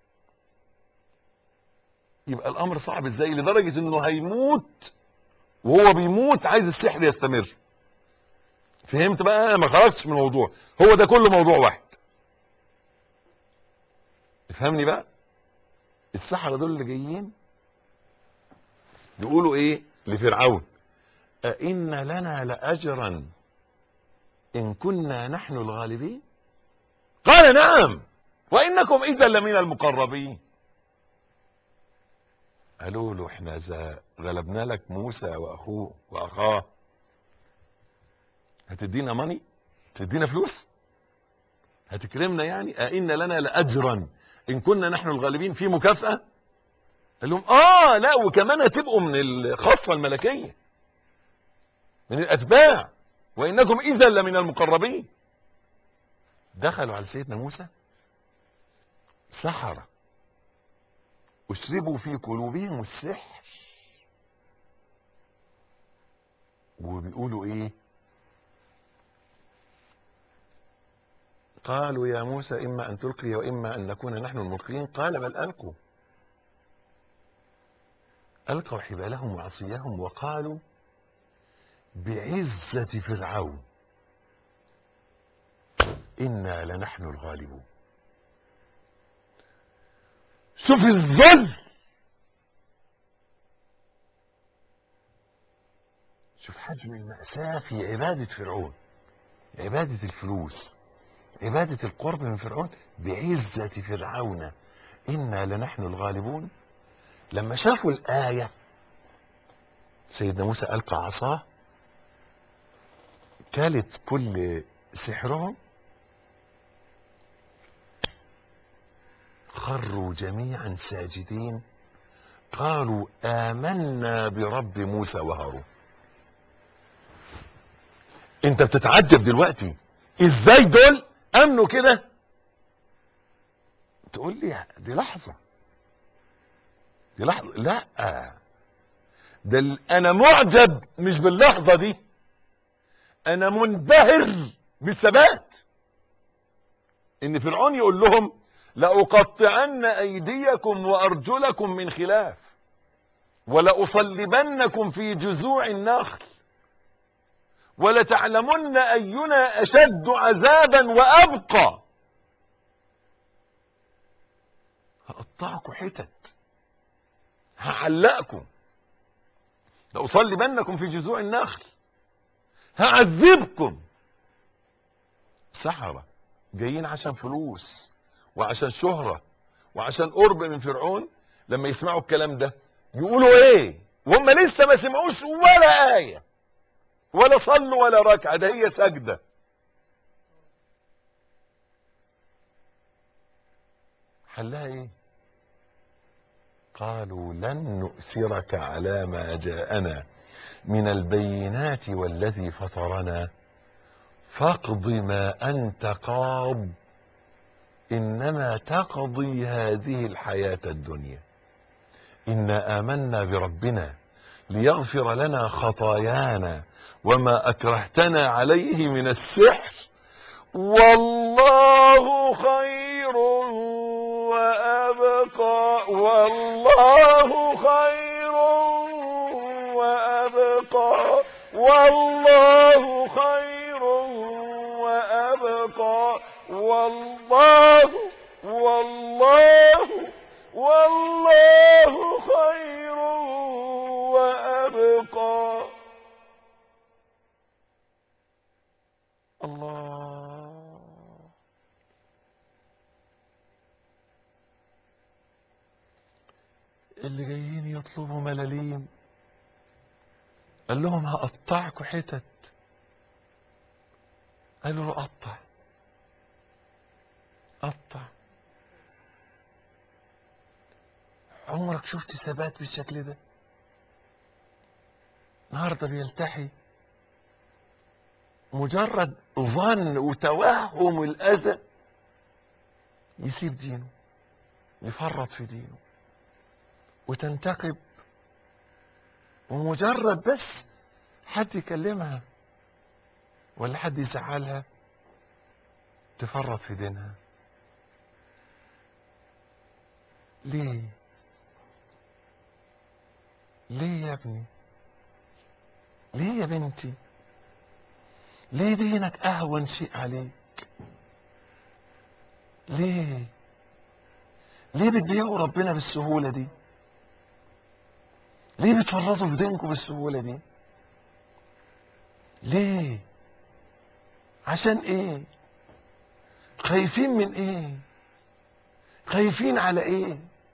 يبقى الامر صعب ازاي لدرجة انه هيموت وهو بيموت عايز السحر يستمر فهمت بقى ما خرجتش من الموضوع هو ده كله موضوع واحد افهمني بقى السحرة دول اللي جايين يقولوا ايه لفرعون أئن لنا لأجرا إن كنا نحن الغالبين قال نعم وإنكم إذا لمن المقربين قالوا له احنا إذا غلبنا لك موسى وأخوه وأخاه هتدينا ماني تدينا فلوس هتكرمنا يعني أئن لنا لأجرا إن كنا نحن الغالبين في مكافأة قال لهم آه لا وكمان هتبقوا من الخاصة الملكية من الأتباع وإنكم إذا لمن المقربين دخلوا على سيدنا موسى سحرة أشربوا في قلوبهم السحر وبيقولوا إيه قالوا يا موسى إما أن تلقي وإما أن نكون نحن الملقين قال بل ألقوا ألقوا حبالهم وعصيهم وقالوا بعزة فرعون إنا لنحن الغالبون شوف الذل شوف حجم المأساة في عبادة فرعون عبادة الفلوس عبادة القرب من فرعون بعزة فرعون إنا لنحن الغالبون لما شافوا الآية سيدنا موسى ألقى عصاه كالت كل سحرهم خروا جميعا ساجدين قالوا آمنا برب موسى وهارون انت بتتعجب دلوقتي ازاي دول امنوا كده تقول لي دي لحظة دي لحظة لا ده ال- انا معجب مش باللحظة دي انا منبهر بالثبات ان فرعون يقول لهم لأقطعن أيديكم وأرجلكم من خلاف ولأصلبنكم في جذوع النخل ولتعلمن أينا أشد عذابا وأبقى هقطعكم حتت هعلقكم لأصلبنكم في جذوع النخل هعذبكم سحرة جايين عشان فلوس وعشان شهرة وعشان قرب من فرعون لما يسمعوا الكلام ده يقولوا ايه وهم لسه ما سمعوش ولا آية ولا صلوا ولا ركعة ده هي سجدة حلها ايه قالوا لن نؤثرك على ما جاءنا من البينات والذي فطرنا فاقض ما انت قاض انما تقضي هذه الحياة الدنيا انا امنا بربنا ليغفر لنا خطايانا وما اكرهتنا عليه من السحر والله خير وابقى والله خير وابقى والله خير وابقى والله والله والله خير وابقى الله اللي جايين يطلبوا ملاليم قال لهم هقطعكوا حتت قالوا له قطع قطع عمرك شفت ثبات بالشكل ده النهارده بيلتحي مجرد ظن وتوهم الاذى يسيب دينه يفرط في دينه وتنتقب ومجرد بس حد يكلمها ولا حد يزعلها تفرط في دينها ليه ليه يا ابني ليه يا بنتي ليه دينك اهون شيء عليك ليه ليه بتبيعوا ربنا بالسهولة دي ليه بتفرطوا في دينكم بالسهولة دي ليه عشان ايه خايفين من ايه خايفين على ايه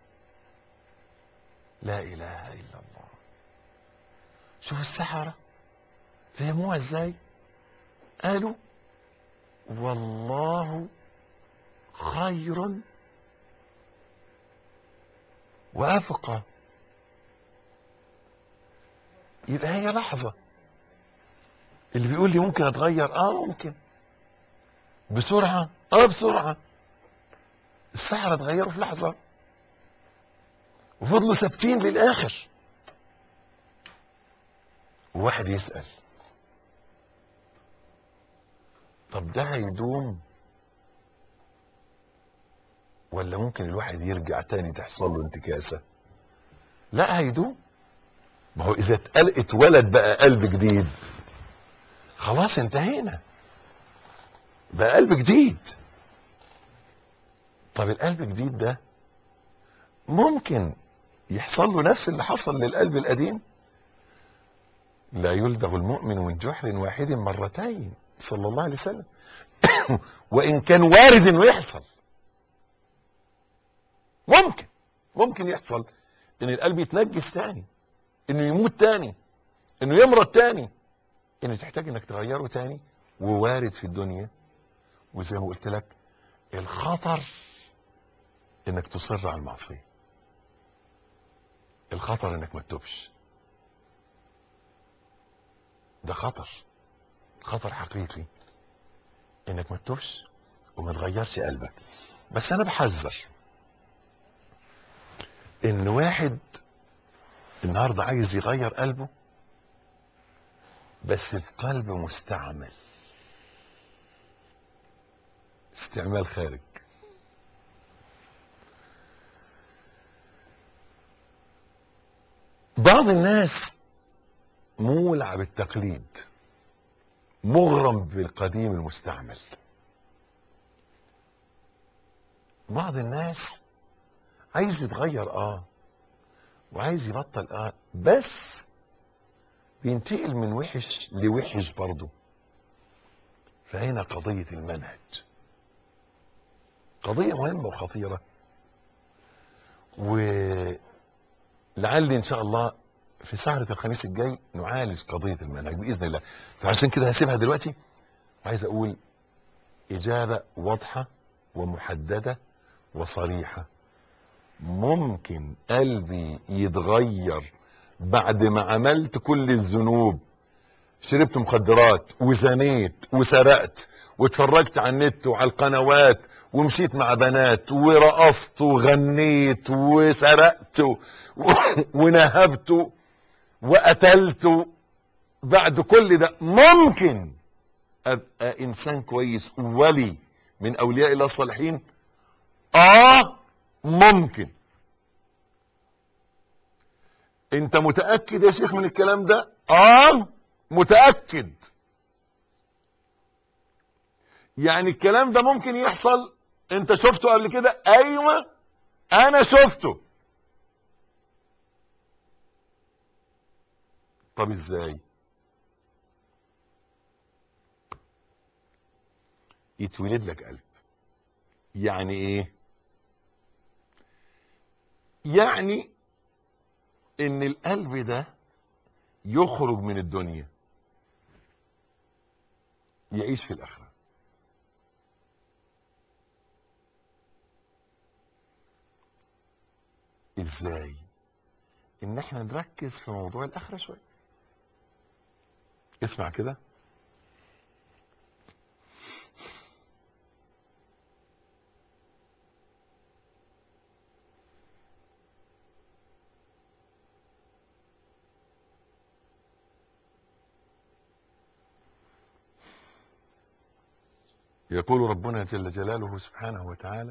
لا اله الا الله شوف السحرة فهموها ازاي قالوا والله خير وابقى يبقى هي لحظة اللي بيقول لي ممكن اتغير اه ممكن بسرعة اه بسرعة السحرة اتغيروا في لحظة وفضلوا ثابتين للآخر وواحد يسأل طب ده هيدوم ولا ممكن الواحد يرجع تاني تحصل له انتكاسة لا هيدوم ما هو اذا اتقل- اتولد بقى قلب جديد خلاص انتهينا بقى قلب جديد طب القلب الجديد ده ممكن يحصل له نفس اللي حصل للقلب القديم لا يلدغ المؤمن من جحر واحد مرتين صلى الله عليه وسلم وان كان وارد انه يحصل ممكن ممكن يحصل ان القلب يتنجس تاني انه يموت تاني انه يمرض تاني انه تحتاج انك تغيره تاني ووارد في الدنيا وزي ما قلت لك الخطر انك تصر على المعصيه الخطر انك ما تتوبش ده خطر خطر حقيقي انك ما تتوبش وما تغيرش قلبك بس انا بحذر ان واحد النهارده عايز يغير قلبه بس في قلب مستعمل استعمال خارج بعض الناس مولع بالتقليد مغرم بالقديم المستعمل بعض الناس عايز يتغير اه وعايز يبطل اه بس بينتقل من وحش لوحش برضه فهنا قضية المنهج قضية مهمة وخطيرة ولعل إن شاء الله في سهرة الخميس الجاي نعالج قضية المنهج بإذن الله فعشان كده هسيبها دلوقتي وعايز أقول إجابة واضحة ومحددة وصريحة ممكن قلبي يتغير بعد ما عملت كل الذنوب شربت مخدرات وزنيت وسرقت واتفرجت على النت وعلى القنوات ومشيت مع بنات ورقصت وغنيت وسرقت و- ونهبت وقتلت بعد كل ده ممكن ابقى انسان كويس ولي من اولياء الله الصالحين اه ممكن انت متاكد يا شيخ من الكلام ده اه متاكد يعني الكلام ده ممكن يحصل انت شفته قبل كده ايوه انا شفته طب ازاي يتولد لك قلب يعني ايه يعني ان القلب ده يخرج من الدنيا يعيش في الاخره ازاي ان احنا نركز في موضوع الاخره شويه اسمع كده يقول ربنا جل جلاله سبحانه وتعالى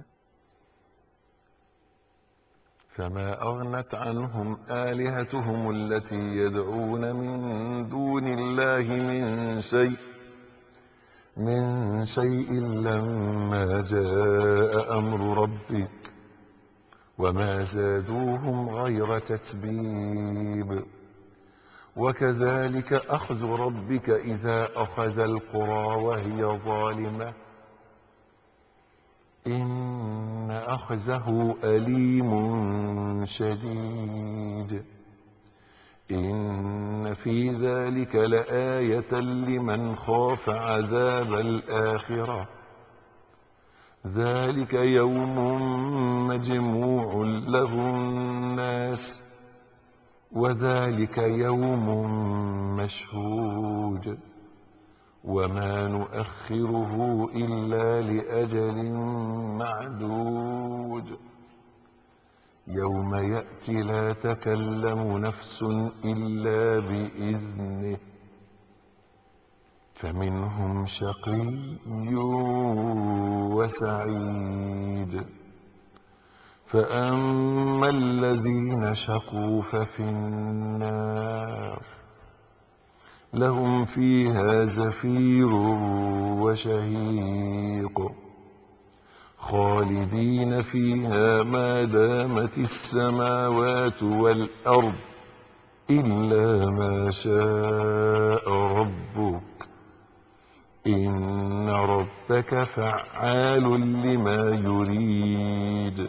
فما أغنت عنهم آلهتهم التي يدعون من دون الله من شيء من شيء لما جاء أمر ربك وما زادوهم غير تتبيب وكذلك أخذ ربك إذا أخذ القرى وهي ظالمة إن أخذه أليم شديد إن في ذلك لآية لمن خاف عذاب الآخرة ذلك يوم مجموع له الناس وذلك يوم مشهود وما نؤخره إلا لأجل معدود يوم يأتي لا تكلم نفس إلا بإذنه فمنهم شقي وسعيد فأما الذين شقوا ففي النار لهم فيها زفير وشهيق خالدين فيها ما دامت السماوات والأرض إلا ما شاء ربك إن ربك فعال لما يريد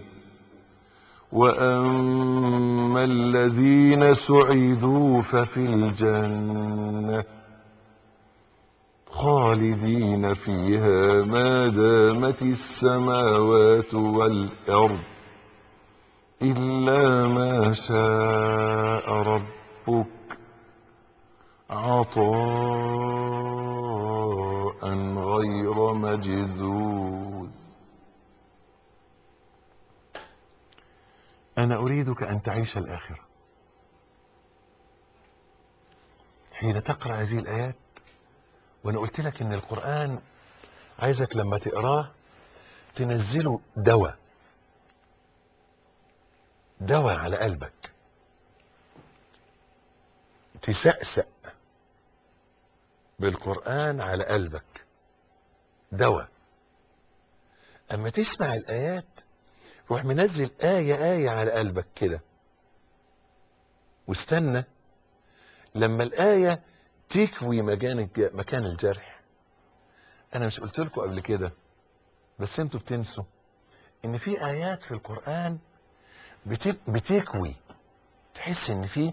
وأما الذين سعدوا ففي الجنة خالدين فيها ما دامت السماوات والأرض إلا ما شاء ربك عطاء غير مجذوذ أنا أريدك أن تعيش الآخرة حين تقرأ هذه الآيات وأنا قلت لك إن القرآن عايزك لما تقراه تنزله دواء دواء على قلبك تسأسأ بالقرآن على قلبك دواء أما تسمع الآيات روح منزل آية آية على قلبك كده واستنى لما الآية تكوي مكان الج- مكان الجرح أنا مش قلت لكم قبل كده بس انتوا بتنسوا إن في آيات في القرآن بت- بتكوي تحس إن في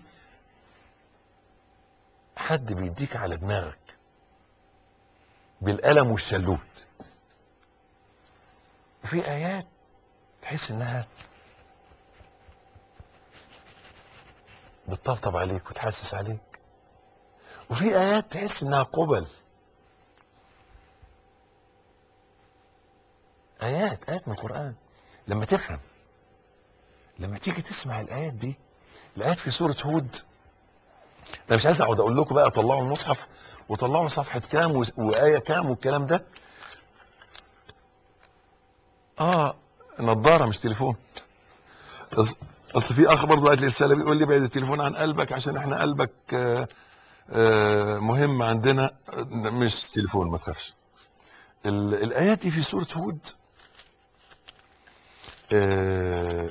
حد بيديك على دماغك بالقلم والشلوت وفي آيات تحس انها بتطبطب عليك وتحسس عليك وفي ايات تحس انها قبل ايات ايات من القران لما تفهم لما تيجي تسمع الايات دي الايات في سوره هود انا مش عايز اقعد اقول لكم بقى طلعوا المصحف وطلعوا صفحه كام و- وايه كام والكلام ده اه نظاره مش تليفون أص- اصل في اخ برضه قال لي رساله بيقول لي بعد التليفون عن قلبك عشان احنا قلبك آه، آه، مهم عندنا مش تليفون ما تخافش ال- الايات دي في سوره هود آه،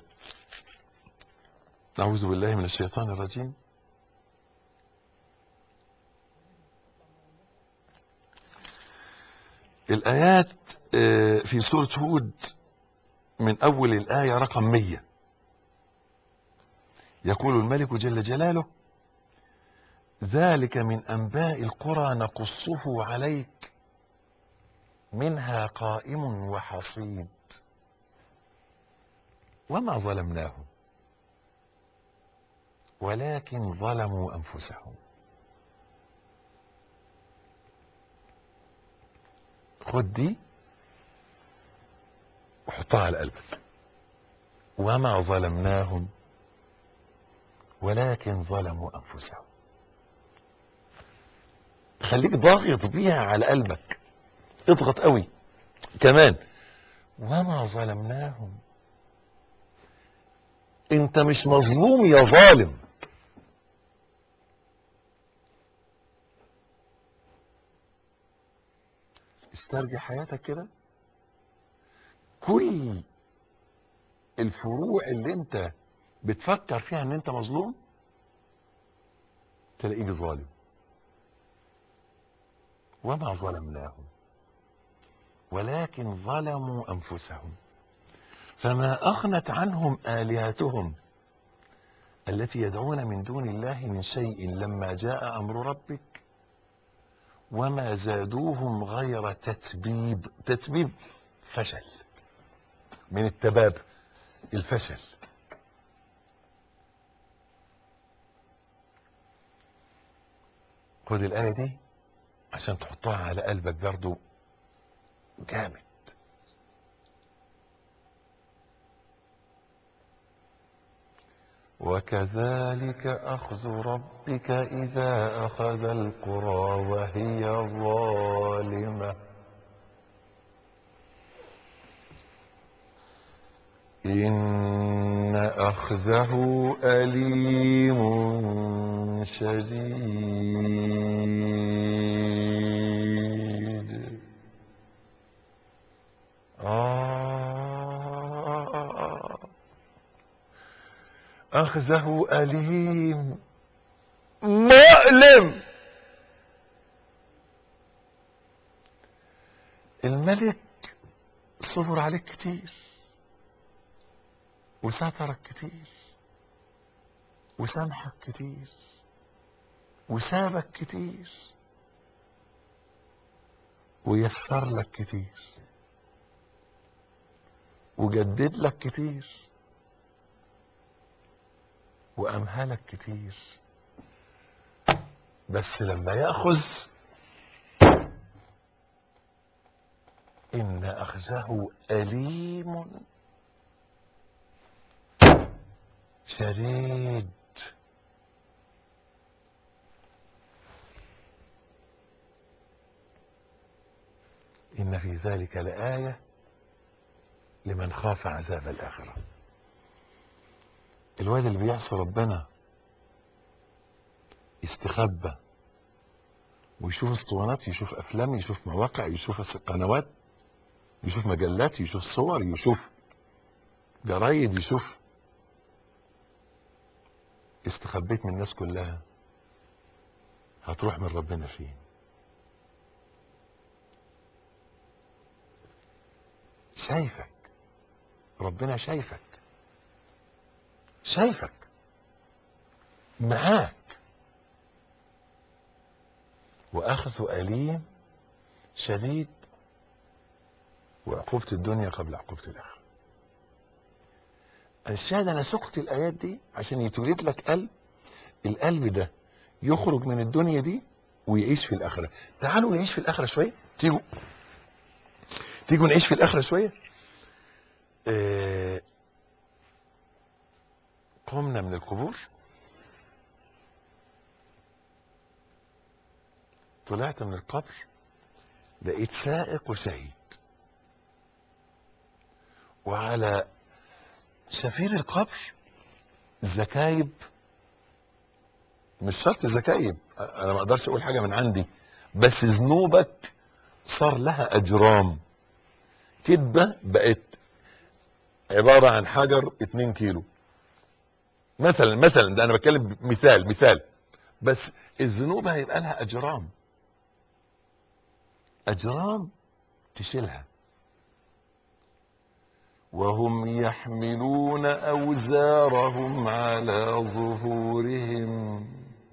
اعوذ بالله من الشيطان الرجيم الايات آه، في سوره هود من اول الايه رقم 100 يقول الملك جل جلاله ذلك من انباء القرى نقصه عليك منها قائم وحصيد وما ظلمناهم ولكن ظلموا انفسهم خد دي وحطها على قلبك وما ظلمناهم ولكن ظلموا انفسهم خليك ضاغط بيها على قلبك اضغط قوي كمان وما ظلمناهم انت مش مظلوم يا ظالم استرجع حياتك كده كل الفروع اللي انت بتفكر فيها ان انت مظلوم تلاقيك ظالم وما ظلمناهم ولكن ظلموا انفسهم فما اغنت عنهم الهتهم التي يدعون من دون الله من شيء لما جاء امر ربك وما زادوهم غير تتبيب تتبيب فشل من التباب الفشل خد الآية دي عشان تحطها على قلبك برضو جامد وكذلك أخذ ربك إذا أخذ القرى وهي ظالمة إن أخذه أليم شديد آه أخذه أليم مؤلم الملك صبر عليك كتير وسترك كتير وسامحك كتير وسابك كتير ويسر لك كتير وجدد لك كتير وأمهلك كتير بس لما يأخذ إن أخذه أليم شديد إن في ذلك لآية لمن خاف عذاب الآخرة الواد اللي بيعصي ربنا يستخبى ويشوف اسطوانات يشوف افلام يشوف مواقع يشوف قنوات يشوف مجلات يشوف صور يشوف جرايد يشوف استخبيت من الناس كلها هتروح من ربنا فين شايفك ربنا شايفك شايفك معاك واخذ اليم شديد وعقوبة الدنيا قبل عقوبة الآخرة الشاهد أنا سقت الآيات دي عشان يتولد لك قلب القلب ده يخرج من الدنيا دي ويعيش في الآخرة تعالوا نعيش في الآخرة شوية تيجوا تيجوا نعيش في الآخرة شوية آه قمنا من القبور طلعت من القبر لقيت سائق وشهيد وعلى سفير القبر زكايب مش شرط زكايب انا ما اقدرش اقول حاجه من عندي بس ذنوبك صار لها اجرام كدبه بقت عباره عن حجر 2 كيلو مثلا مثلا ده انا بتكلم مثال مثال بس الذنوب هيبقى لها اجرام اجرام تشيلها وهم يحملون أوزارهم على ظهورهم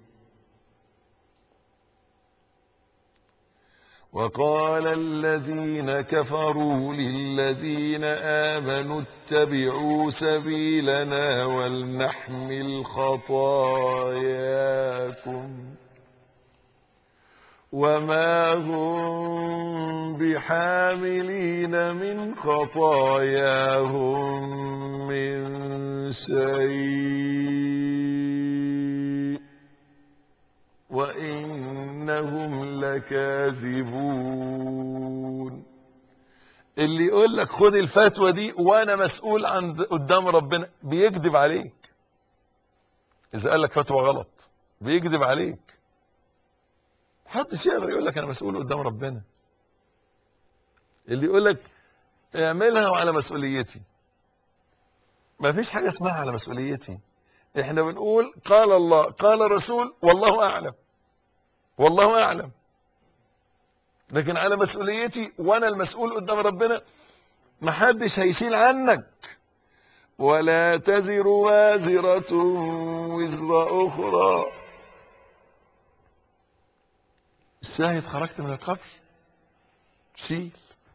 وقال الذين كفروا للذين آمنوا اتبعوا سبيلنا ولنحمل خطاياكم وما هم بحاملين من خطاياهم من شيء وإنهم لكاذبون اللي يقول لك خد الفتوى دي وانا مسؤول عن قدام ربنا بيكذب عليك اذا قال لك فتوى غلط بيكذب عليك محدش يقدر يقول لك انا مسؤول قدام ربنا اللي يقول لك اعملها وعلى مسؤوليتي ما فيش حاجه اسمها على مسؤوليتي احنا بنقول قال الله قال رسول والله اعلم والله اعلم لكن على مسؤوليتي وانا المسؤول قدام ربنا ما حدش هيشيل عنك ولا تزر وازرة وزر أخرى الشاهد خرجت من القبر شيل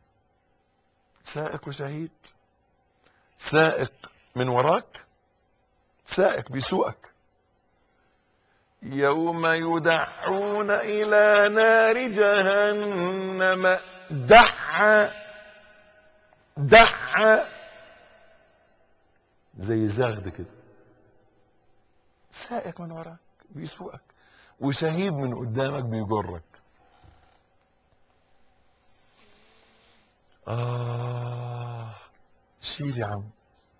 سائق وشهيد سائق من وراك سائق بيسوقك يوم يدعون إلى نار جهنم دعا دعا زي زغد كده سائق من وراك بيسوقك وشهيد من قدامك بيجرك آه شيل يا عم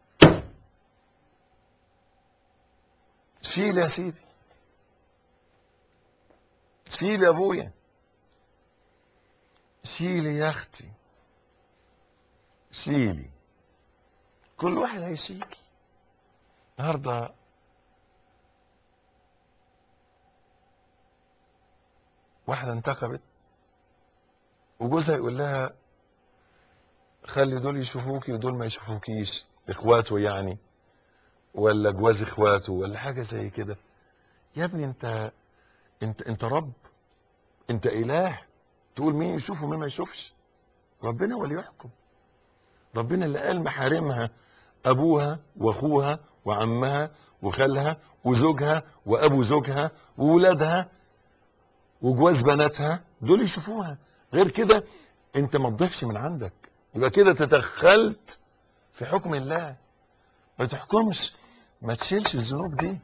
شيل يا سيدي شيل يا ابويا شيلي يا اختي شيلي كل واحد هيشيل النهارده واحدة انتخبت وجوزها يقول لها خلي دول يشوفوكي ودول ما يشوفوكيش اخواته يعني ولا جواز اخواته ولا حاجة زي كده يا ابني انت انت انت رب انت اله تقول مين يشوف ومين ما يشوفش ربنا هو اللي يحكم ربنا اللي قال محارمها ابوها واخوها وعمها وخالها وزوجها وابو زوجها وولادها وجواز بناتها دول يشوفوها غير كده انت ما تضيفش من عندك يبقى كده تدخلت في حكم الله ما تحكمش ما تشيلش الذنوب دي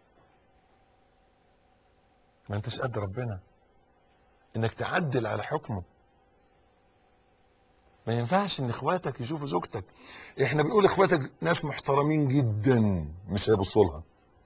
ما انتش قد ربنا انك تعدل على حكمه ما ينفعش ان اخواتك يشوفوا زوجتك احنا بنقول اخواتك ناس محترمين جدا مش هيبصوا لها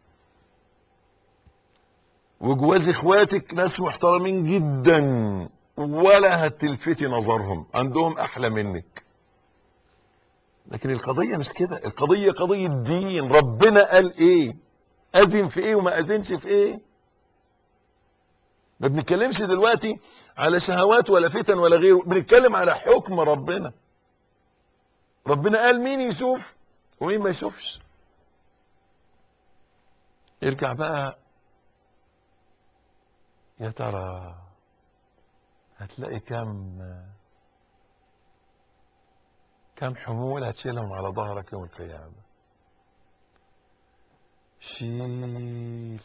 وجواز اخواتك ناس محترمين جدا ولا هتلفتي نظرهم عندهم احلى منك لكن القضية مش كده القضية قضية دين ربنا قال ايه اذن في ايه وما اذنش في ايه ما بنتكلمش دلوقتي على شهوات ولا فتن ولا غيره بنتكلم على حكم ربنا ربنا قال مين يشوف ومين ما يشوفش ارجع بقى يا ترى هتلاقي كم كم حمول هتشيلهم على ظهرك يوم القيامة شيل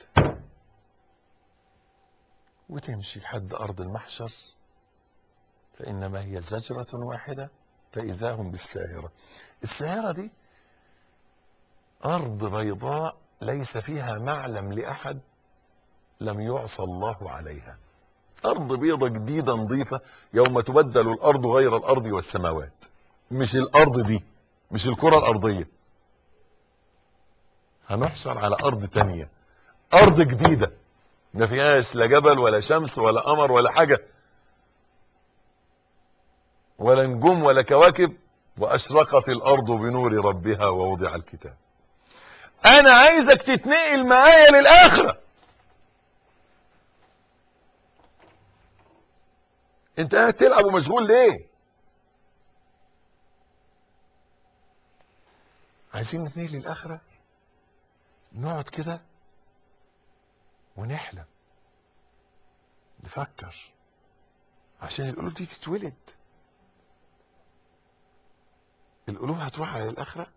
وتمشي لحد أرض المحشر فإنما هي زجرة واحدة فإذا هم بالساهرة الساهرة دي أرض بيضاء ليس فيها معلم لأحد لم يعصى الله عليها أرض بيضة جديدة نظيفة يوم تبدل الأرض غير الأرض والسماوات مش الأرض دي مش الكرة الأرضية هنحشر على أرض تانية أرض جديدة ما فيهاش لا جبل ولا شمس ولا قمر ولا حاجة ولا نجوم ولا كواكب وأشرقت الأرض بنور ربها ووضع الكتاب أنا عايزك تتنقل معايا للآخرة انت قاعد تلعب ومشغول ليه عايزين نتنقل للآخرة نقعد كده ونحلم نفكر عشان القلوب دي تتولد القلوب هتروح على الآخرة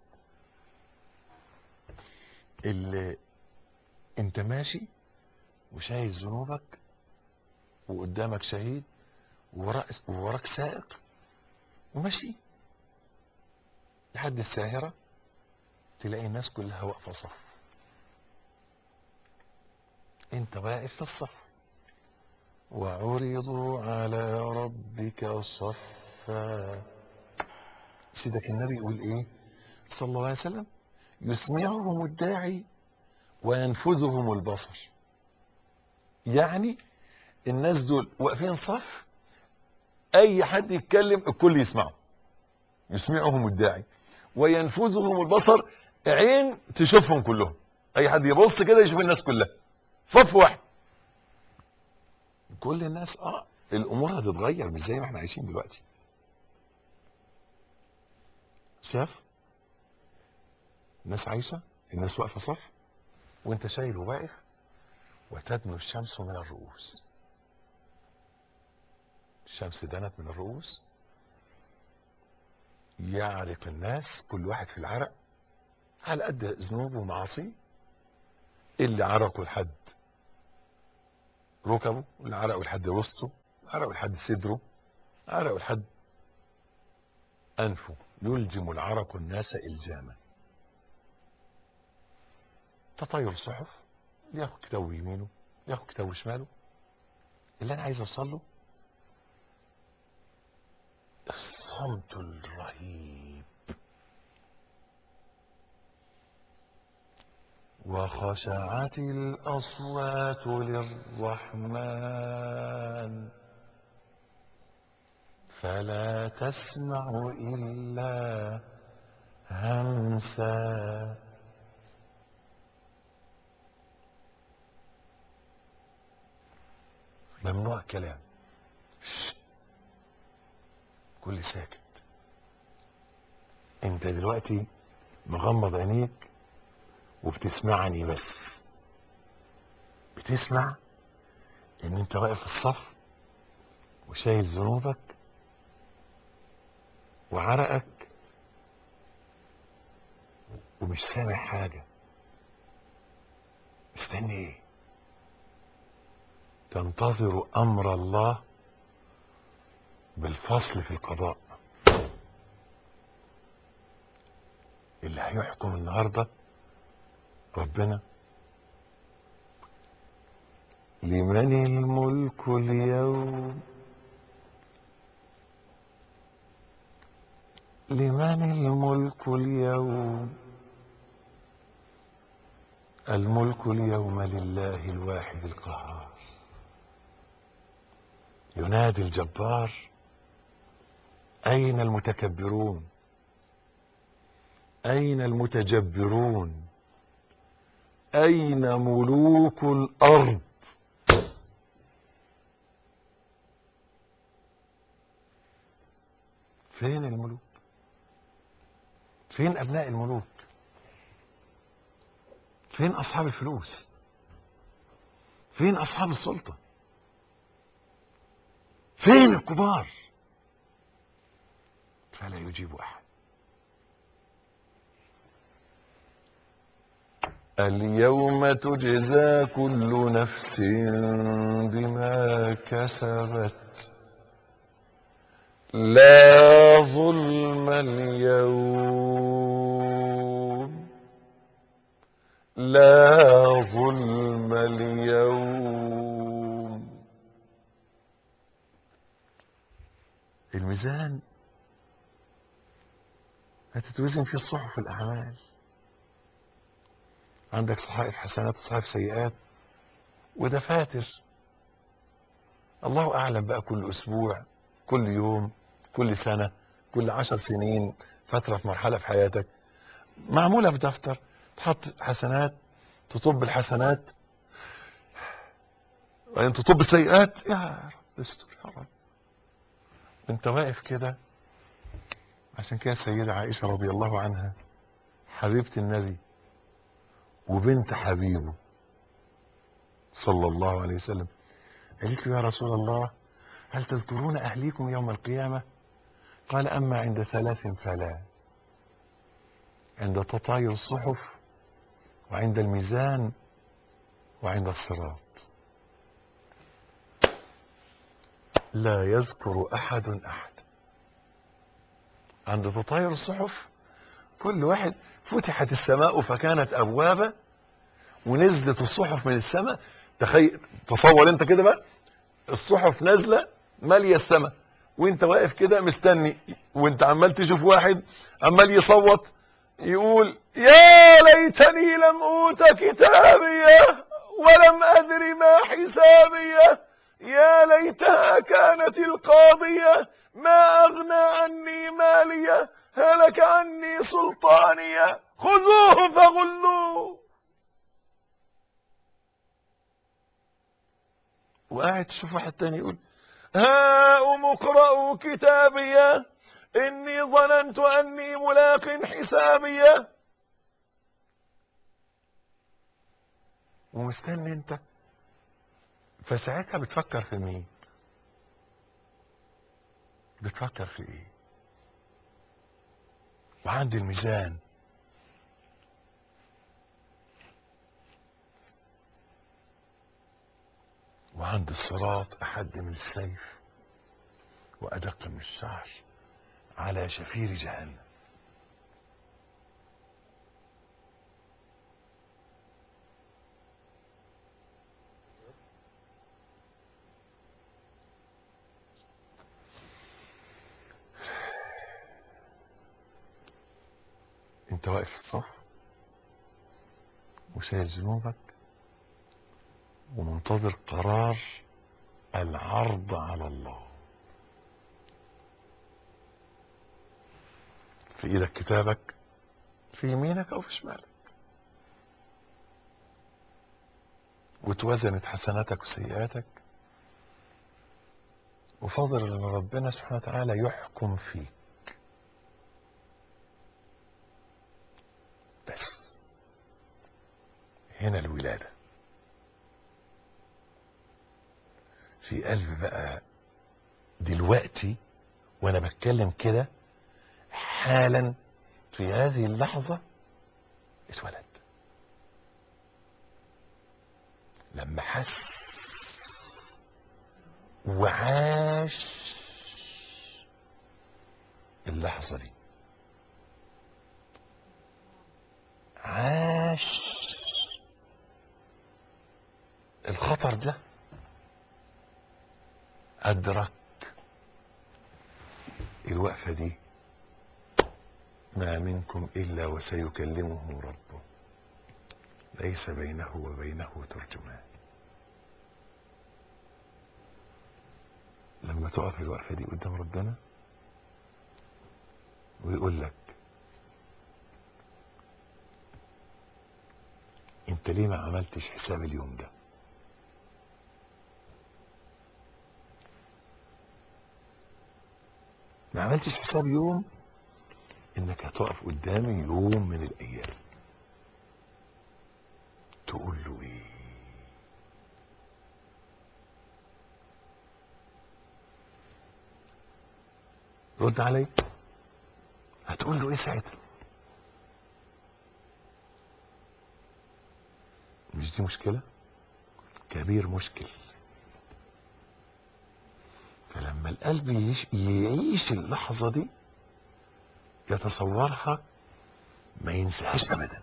اللي انت ماشي وشايل ذنوبك وقدامك شهيد ووراك ووراك سائق وماشي لحد الساهرة تلاقي الناس كلها واقفة صف انت واقف في الصف وعرضوا على ربك صفا سيدك النبي يقول ايه صلى الله عليه وسلم يسمعهم الداعي وينفذهم البصر يعني الناس دول واقفين صف اي حد يتكلم الكل يسمعه يسمعهم الداعي وينفذهم البصر عين تشوفهم كلهم اي حد يبص كده يشوف الناس كلها صف واحد كل الناس اه الامور هتتغير مش زي ما احنا عايشين دلوقتي شاف الناس عايشه الناس واقفه صف وانت شايل وواقف وتدنو الشمس من الرؤوس الشمس دنت من الرؤوس يعرق الناس كل واحد في العرق على قد ذنوبه ومعاصيه اللي عرقه لحد ركبه عرقه لحد وسطه عرقه لحد صدره عرقه لحد انفه يلزم العرق الناس الجاما تطير الصحف ياخد كتابه يمينه ياخد كتابه شماله اللي انا عايز اوصل له الصمت الرهيب وخشعت الأصوات للرحمن فلا تسمع إلا همسا ممنوع كلام شت. كل ساكت انت دلوقتي مغمض عينيك وبتسمعني بس بتسمع ان انت واقف في الصف وشايل ذنوبك وعرقك ومش سامع حاجة مستني ايه تنتظر امر الله بالفصل في القضاء اللي هيحكم النهارده ربنا لمن الملك اليوم لمن الملك اليوم الملك اليوم لله الواحد القهار ينادي الجبار أين المتكبرون أين المتجبرون أين ملوك الأرض فين الملوك فين أبناء الملوك فين أصحاب الفلوس فين أصحاب السلطة فين الكبار فلا يجيب أحد اليوم تجزى كل نفس بما كسبت لا ظلم اليوم لا ظلم اليوم الميزان هتتوزن فيه الصحف الأعمال عندك صحائف حسنات وصحائف سيئات ودفاتر الله أعلم بقى كل أسبوع كل يوم كل سنة كل عشر سنين فترة في مرحلة في حياتك معمولة بدفتر تحط حسنات تطب الحسنات وبعدين تطب السيئات يا رب استر يا رب انت واقف كده عشان كده السيدة عائشة رضي الله عنها حبيبة النبي وبنت حبيبه صلى الله عليه وسلم قالت له يا رسول الله هل تذكرون أهليكم يوم القيامة قال أما عند ثلاث فلا عند تطاير الصحف وعند الميزان وعند الصراط لا يذكر أحد أحد عند تطاير الصحف كل واحد فتحت السماء فكانت أبوابا ونزلت الصحف من السماء تخيل تصور انت كده بقى الصحف نازله ماليه السماء وانت واقف كده مستني وانت عمال تشوف واحد عمال يصوت يقول يا ليتني لم اوت كتابيه ولم ادر ما حسابيه يا ليتها كانت القاضيه ما اغنى عني ماليه هلك عني سلطانيه خذوه فغلوه وقاعد تشوف واحد تاني يقول هاؤم اقرأوا كتابيه إني ظننت أني ملاق حسابيه ومستني انت فساعتها بتفكر في مين بتفكر في ايه وعند الميزان وعند الصراط أحد من السيف وأدق من الشعر على شفير جهنم انت واقف في الصف وشايل ذنوبك ومنتظر قرار العرض على الله في ايدك كتابك في يمينك او في شمالك وتوازنت حسناتك وسيئاتك وفاضل ان ربنا سبحانه وتعالى يحكم فيك بس هنا الولادة في قلب بقى دلوقتي وانا بتكلم كده حالا في هذه اللحظة اتولد لما حس وعاش اللحظة دي عاش الخطر ده أدرك الوقفة دي ما منكم إلا وسيكلمه ربه ليس بينه وبينه ترجمان لما تقف الوقفة دي قدام ربنا ويقول لك انت ليه ما عملتش حساب اليوم ده ما عملتش حساب يوم انك هتقف قدامي يوم من الايام تقول له ايه رد علي هتقول له ايه ساعتها مش دي مشكلة كبير مشكل فلما القلب يعيش, يعيش اللحظة دي يتصورها ما ينساهاش ابدا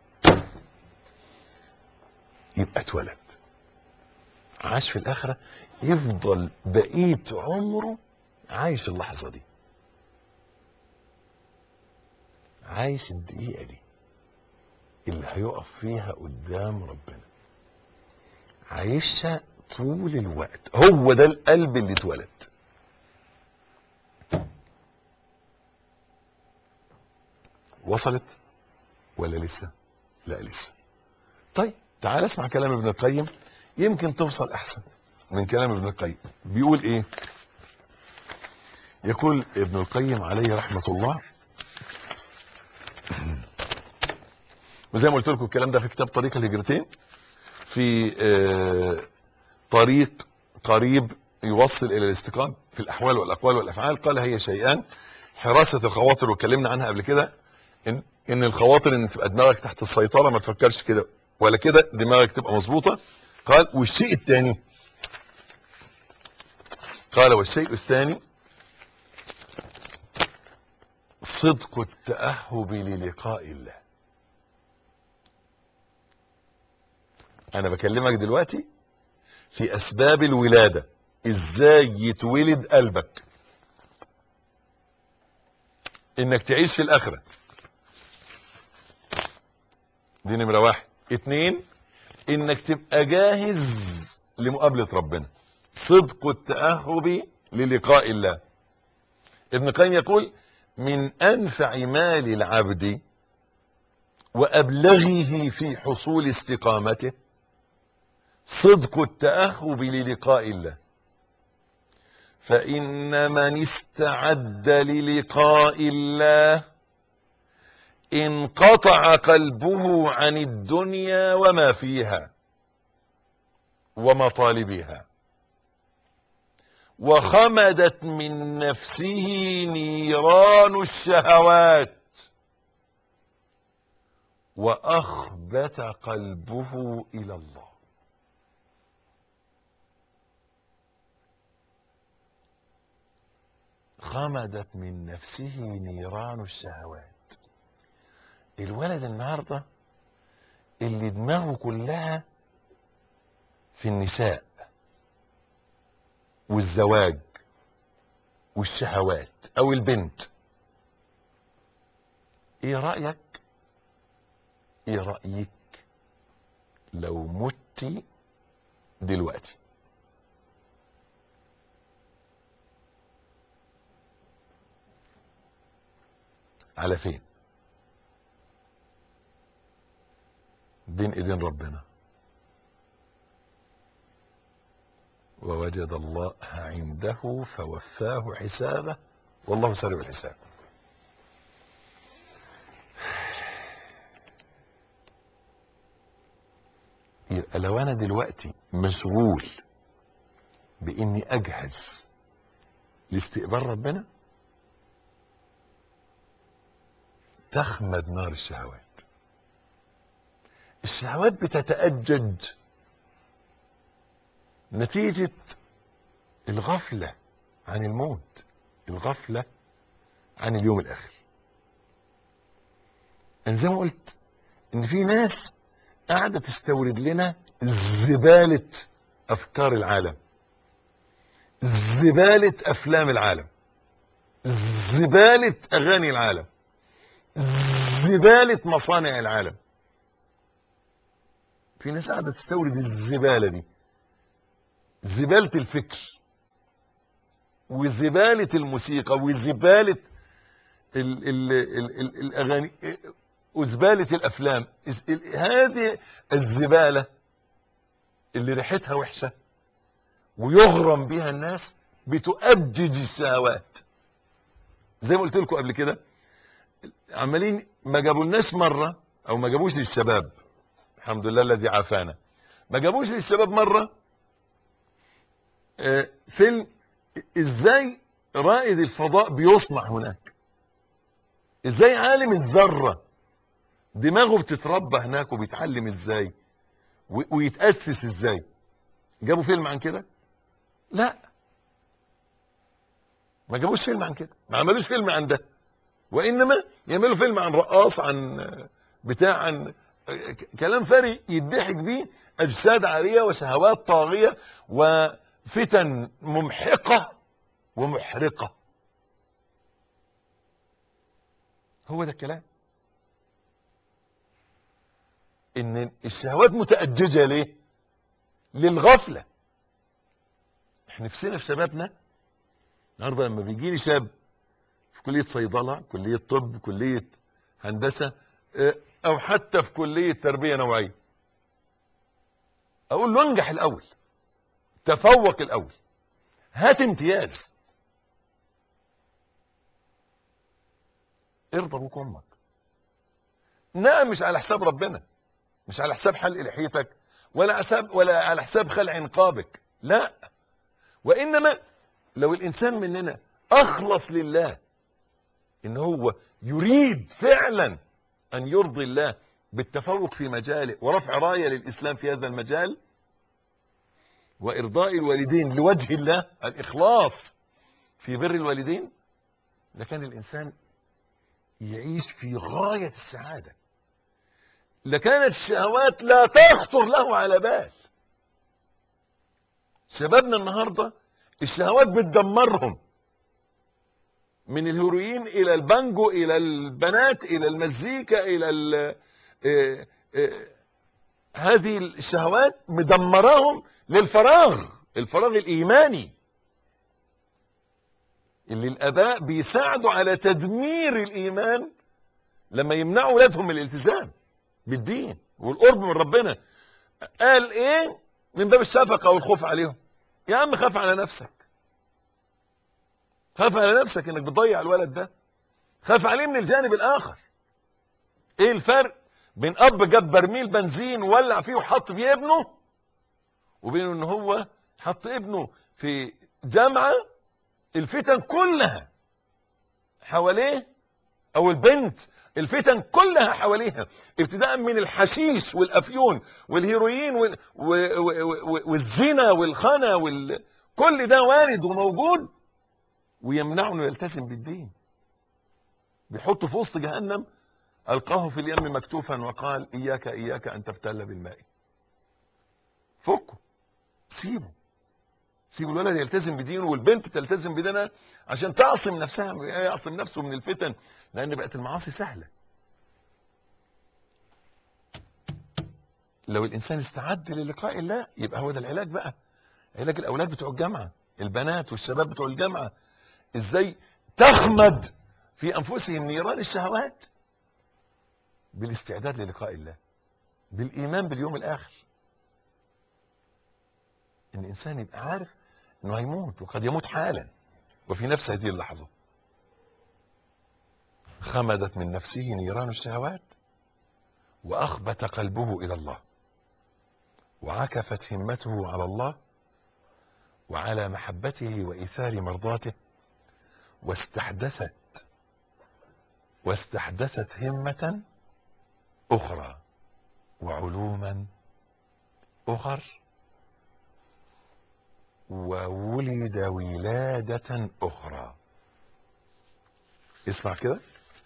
يبقى اتولد عاش في الاخرة يفضل بقية عمره عايش اللحظة دي عايش الدقيقة دي اللي هيقف فيها قدام ربنا عايشها طول الوقت هو ده القلب اللي اتولد وصلت ولا لسه لا لسه طيب تعال اسمع كلام ابن القيم يمكن توصل احسن من كلام ابن القيم بيقول ايه يقول ابن القيم عليه رحمة الله وزي ما قلت لكم الكلام ده في كتاب طريق الهجرتين في آه طريق قريب يوصل الى الاستقامة في الاحوال والاقوال والافعال قال هي شيئان حراسة الخواطر واتكلمنا عنها قبل كده ان, إن الخواطر ان تبقى دماغك تحت السيطرة ما تفكرش كده ولا كده دماغك تبقى مظبوطة قال والشيء الثاني قال والشيء الثاني صدق التأهب للقاء الله انا بكلمك دلوقتي في اسباب الولادة ازاي يتولد قلبك انك تعيش في الاخرة دي نمرة واحد اتنين انك تبقى جاهز لمقابلة ربنا صدق التأهب للقاء الله ابن قيم يقول من انفع مال العبد وابلغه في حصول استقامته صدق التأهب للقاء الله فإن من استعد للقاء الله انقطع قلبه عن الدنيا وما فيها ومطالبها وخمدت من نفسه نيران الشهوات وأخبت قلبه إلى الله خمدت من نفسه نيران الشهوات الولد النهارده اللي دماغه كلها في النساء والزواج والشهوات او البنت ايه رأيك ايه رأيك لو مت دلوقتي على فين بين ايدين ربنا ووجد الله عنده فوفاه حسابه والله سريع الحساب يبقى لو انا دلوقتي مشغول باني اجهز لاستقبال ربنا تخمد نار الشهوات الشهوات بتتأجج نتيجة الغفلة عن الموت الغفلة عن اليوم الآخر أنا زي ما قلت إن في ناس قاعدة تستورد لنا زبالة أفكار العالم زبالة أفلام العالم زبالة أغاني العالم زبالة مصانع العالم في ناس قاعدة تستورد الزبالة دي زبالة الفكر وزبالة الموسيقى وزبالة ال ال ال ال الأغاني وزبالة الأفلام هذه الزبالة اللي ريحتها وحشة ويغرم بها الناس بتؤجج الشهوات زي ما قلت لكم قبل كده عمالين ما جابولناش مرة او ما جابوش للشباب الحمد لله الذي عافانا ما جابوش للشباب مرة آه، فيلم ازاي رائد الفضاء بيصنع هناك ازاي عالم الذرة دماغه بتتربى هناك وبيتعلم ازاي و- ويتأسس ازاي جابوا فيلم عن كده لا ما جابوش فيلم عن كده ما عملوش فيلم عن ده وانما يعملوا فيلم عن رقاص عن بتاع عن كلام فارغ يضحك بيه اجساد عاريه وشهوات طاغيه وفتن ممحقه ومحرقه هو ده الكلام ان الشهوات متأججة ليه للغفلة احنا نفسنا في شبابنا النهارده لما بيجيني شاب في كلية صيدلة كلية طب كلية هندسة اه، او حتى في كلية تربية نوعية اقول له انجح الاول تفوق الاول هات امتياز ارضى ابوك وامك نعم مش على حساب ربنا مش على حساب حلق لحيتك ولا حساب ولا على حساب خلع نقابك لا وانما لو الانسان مننا اخلص لله ان هو يريد فعلا ان يرضي الله بالتفوق في مجاله ورفع رايه للاسلام في هذا المجال وارضاء الوالدين لوجه الله الاخلاص في بر الوالدين لكان الانسان يعيش في غايه السعاده لكانت الشهوات لا تخطر له على بال شبابنا النهارده الشهوات بتدمرهم من الهيروين الى البانجو الى البنات الى المزيكا الى ال آه، آه، هذه الشهوات مدمراهم للفراغ الفراغ الايماني اللي الاباء بيساعدوا على تدمير الايمان لما يمنعوا اولادهم من الالتزام بالدين والقرب من ربنا قال ايه من باب الشفقه والخوف عليهم يا عم خاف على نفسك خاف على نفسك انك بتضيع الولد ده خاف عليه من الجانب الاخر ايه الفرق بين اب جاب برميل بنزين وولع فيه وحط فيه ابنه وبين ان هو حط ابنه في جامعه الفتن كلها حواليه او البنت الفتن كلها حواليها ابتداء من الحشيش والافيون والهيروين وال... و... و... و... والزنا والخنا وال... كل ده وارد وموجود ويمنعه انه يلتزم بالدين بيحطه في وسط جهنم القاه في اليم مكتوفا وقال اياك اياك ان تبتل بالماء فكه سيبه سيبوا الولد يلتزم بدينه والبنت تلتزم بدينها عشان تعصم نفسها يعصم نفسه من الفتن لان بقت المعاصي سهله لو الانسان استعد للقاء الله يبقى هو ده العلاج بقى علاج الاولاد بتوع الجامعه البنات والشباب بتوع الجامعه ازاي تخمد في انفسهم نيران الشهوات بالاستعداد للقاء الله بالايمان باليوم الاخر ان الانسان يبقى عارف انه هيموت وقد يموت حالا وفي نفس هذه اللحظه خمدت من نفسه نيران الشهوات واخبت قلبه الى الله وعكفت همته على الله وعلى محبته وايثار مرضاته واستحدثت واستحدثت همه اخرى وعلوما اخر وولد ولادة أخرى اسمع كده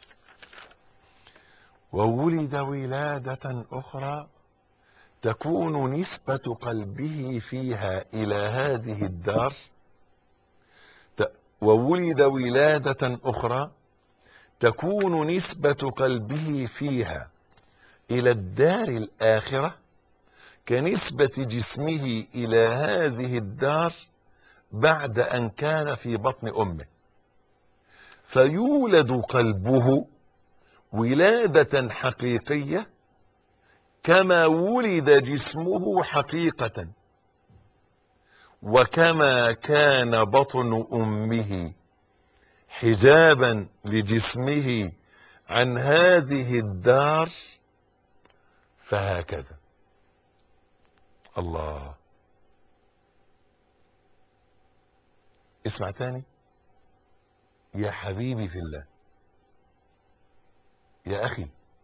وولد ولادة أخرى تكون نسبة قلبه فيها إلى هذه الدار وولد ولادة أخرى تكون نسبة قلبه فيها إلى الدار الآخرة كنسبة جسمه إلى هذه الدار بعد أن كان في بطن أمه فيولد قلبه ولادة حقيقية كما ولد جسمه حقيقة وكما كان بطن أمه حجابا لجسمه عن هذه الدار فهكذا الله اسمع تاني يا حبيبي في الله يا أخي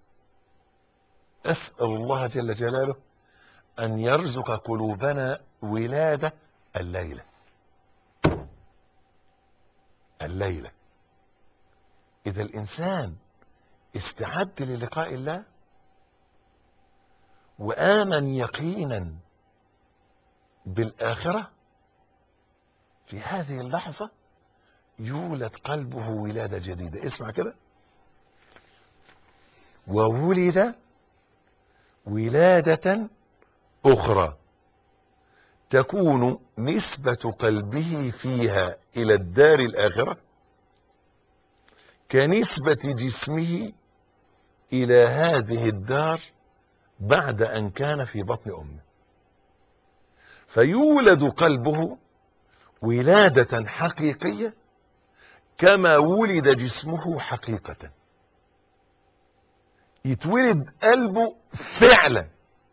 أسأل الله جل جلاله أن يرزق قلوبنا ولادة الليلة الليلة إذا الإنسان استعد للقاء الله وآمن يقينا بالآخرة في هذه اللحظة يولد قلبه ولادة جديدة اسمع كده وولد ولادة أخرى تكون نسبة قلبه فيها إلى الدار الآخرة كنسبة جسمه إلى هذه الدار بعد أن كان في بطن أمه فيولد قلبه ولادة حقيقية كما ولد جسمه حقيقة يتولد قلبه فعلا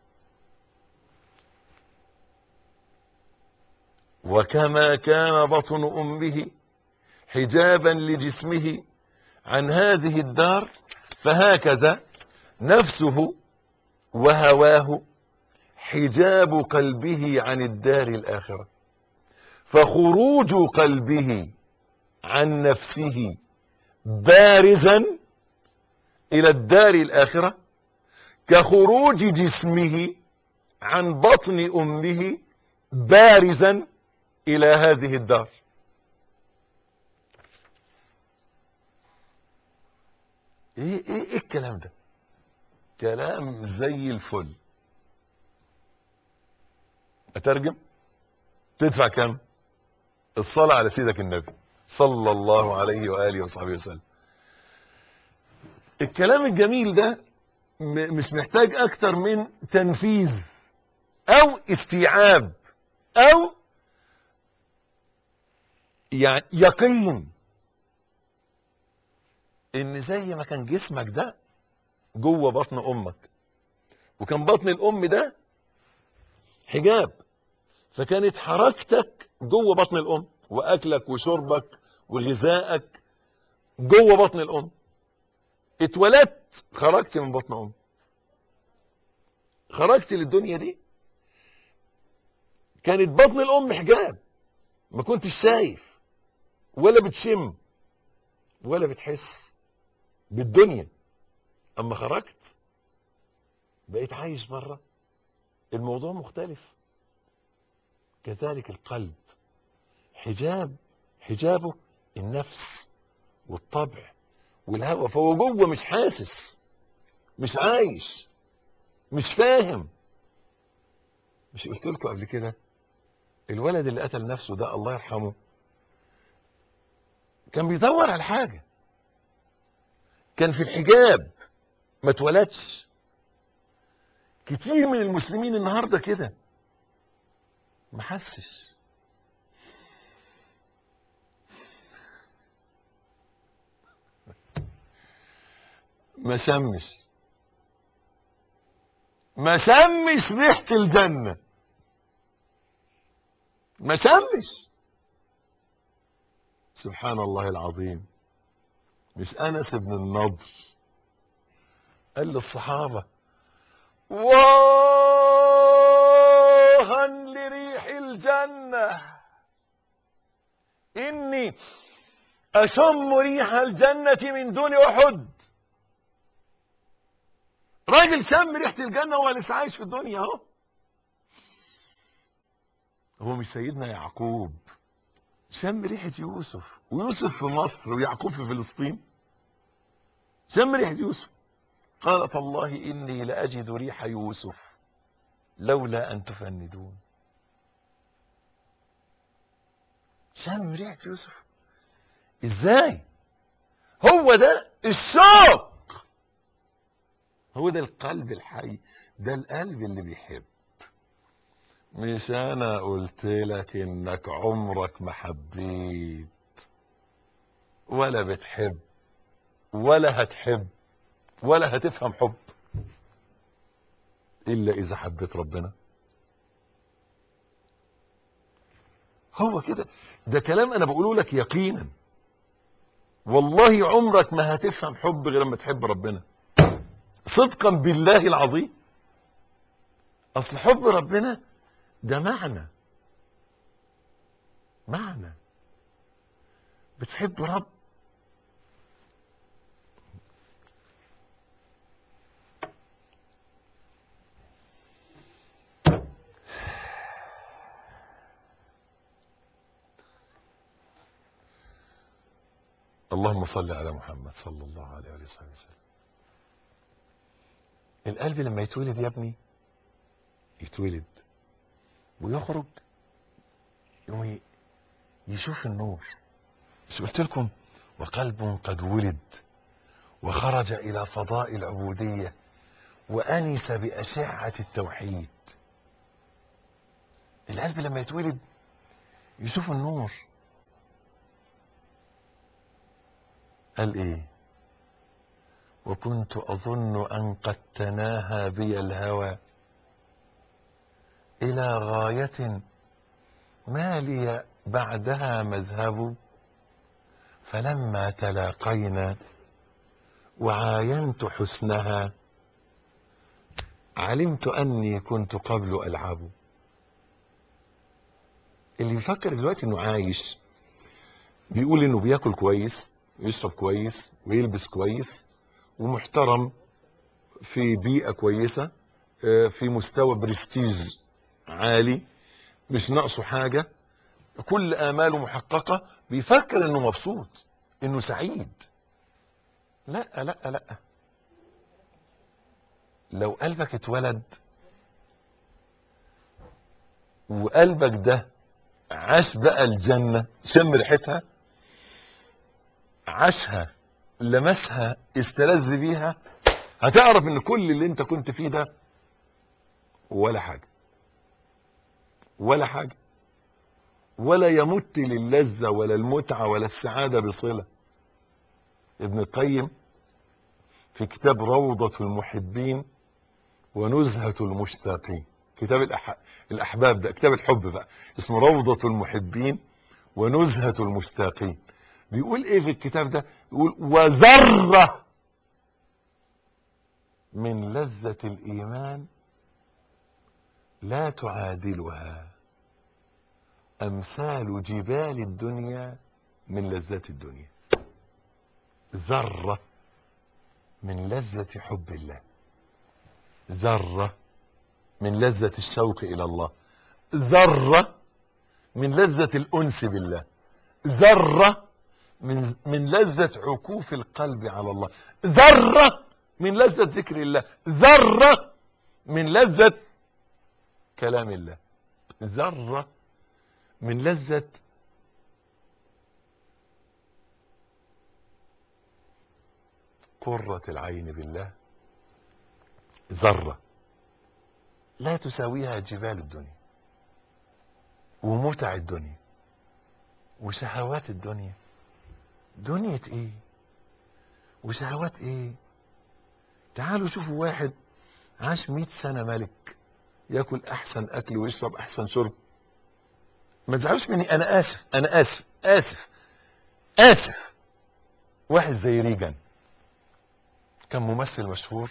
وكما كان بطن أمه حجابا لجسمه عن هذه الدار فهكذا نفسه وهواه حجاب قلبه عن الدار الآخرة فخروج قلبه عن نفسه بارزا إلى الدار الآخرة كخروج جسمه عن بطن أمه بارزا إلى هذه الدار ايه ايه ايه الكلام ده كلام زي الفل اترجم تدفع كم الصلاة على سيدك النبي صلى الله عليه وآله وصحبه وسلم الكلام الجميل ده مش محتاج اكتر من تنفيذ او استيعاب او يعني يقين ان زي ما كان جسمك ده جوه بطن امك وكان بطن الام ده حجاب فكانت حركتك جوه بطن الام واكلك وشربك وغذائك جوه بطن الام اتولدت خرجت من بطن ام خرجت للدنيا دي كانت بطن الام حجاب ما كنتش شايف ولا بتشم ولا بتحس بالدنيا اما خرجت بقيت عايش بره الموضوع مختلف كذلك القلب حجاب حجابه النفس والطبع والهوى فهو جوه مش حاسس مش عايش مش فاهم مش قلت لكم قبل كده الولد اللي قتل نفسه ده الله يرحمه كان بيدور على حاجه كان في الحجاب ما اتولدش كتير من المسلمين النهارده كده ما حسش ما شمش ما شمش ريحة الجنة ما شمش سبحان الله العظيم مش أنس بن النضر قال للصحابة واها لريح الجنة إني أشم ريح الجنة من دون أحد راجل شم ريحة الجنة وهو لسه عايش في الدنيا اهو هو مش سيدنا يعقوب شم ريحة يوسف ويوسف في مصر ويعقوب في فلسطين شم ريحة يوسف قال تالله إني لأجد ريح يوسف لولا أن تفندون شم ريحة يوسف ازاي هو ده الشوق هو ده القلب الحي ده القلب اللي بيحب مش انا قلت لك انك عمرك ما حبيت ولا بتحب ولا هتحب ولا هتفهم حب الا اذا حبيت ربنا هو كده ده كلام انا بقوله لك يقينا والله عمرك ما هتفهم حب غير لما تحب ربنا صدقا بالله العظيم اصل حب ربنا ده معنى معنى بتحب رب اللهم صل على محمد صلى الله عليه وآله وصحبه وسلم القلب لما يتولد يا ابني يتولد ويخرج يقوم يشوف النور مش قلت لكم وقلب قد ولد وخرج إلى فضاء العبودية وأنس بأشعة التوحيد القلب لما يتولد يشوف النور قال ايه وكنت اظن ان قد تناهى بي الهوى الى غايه ما لي بعدها مذهب فلما تلاقينا وعاينت حسنها علمت اني كنت قبل العب اللي بيفكر دلوقتي انه عايش بيقول انه بياكل كويس ويشرب كويس ويلبس كويس ومحترم في بيئة كويسة آه، في مستوى برستيج عالي مش ناقصه حاجة كل آماله محققة بيفكر انه مبسوط انه سعيد لا لا لا لو قلبك اتولد وقلبك ده عاش بقى الجنة شم ريحتها عاشها لمسها استلذ بيها هتعرف ان كل اللي انت كنت فيه ده ولا حاجة ولا حاجة ولا يمت للذة ولا المتعة ولا السعادة بصلة ابن القيم في كتاب روضة المحبين ونزهة المشتاقين كتاب الأح... الأحباب ده كتاب الحب بقى اسمه روضة المحبين ونزهة المشتاقين بيقول ايه في الكتاب ده يقول وذرة من لذة الإيمان لا تعادلها أمثال جبال الدنيا من لذات الدنيا ذرة من لذة حب الله ذرة من لذة الشوق إلى الله ذرة من لذة الأنس بالله ذرة من من لذة عكوف القلب على الله ذرة من لذة ذكر الله ذرة من لذة كلام الله ذرة من لذة قرة العين بالله ذرة لا تساويها جبال الدنيا ومتع الدنيا وشهوات الدنيا دنيا ايه وشهوات ايه تعالوا شوفوا واحد عاش مئة سنة ملك ياكل احسن اكل ويشرب احسن شرب ما تزعلوش مني انا اسف انا اسف اسف اسف واحد زي ريجان كان ممثل مشهور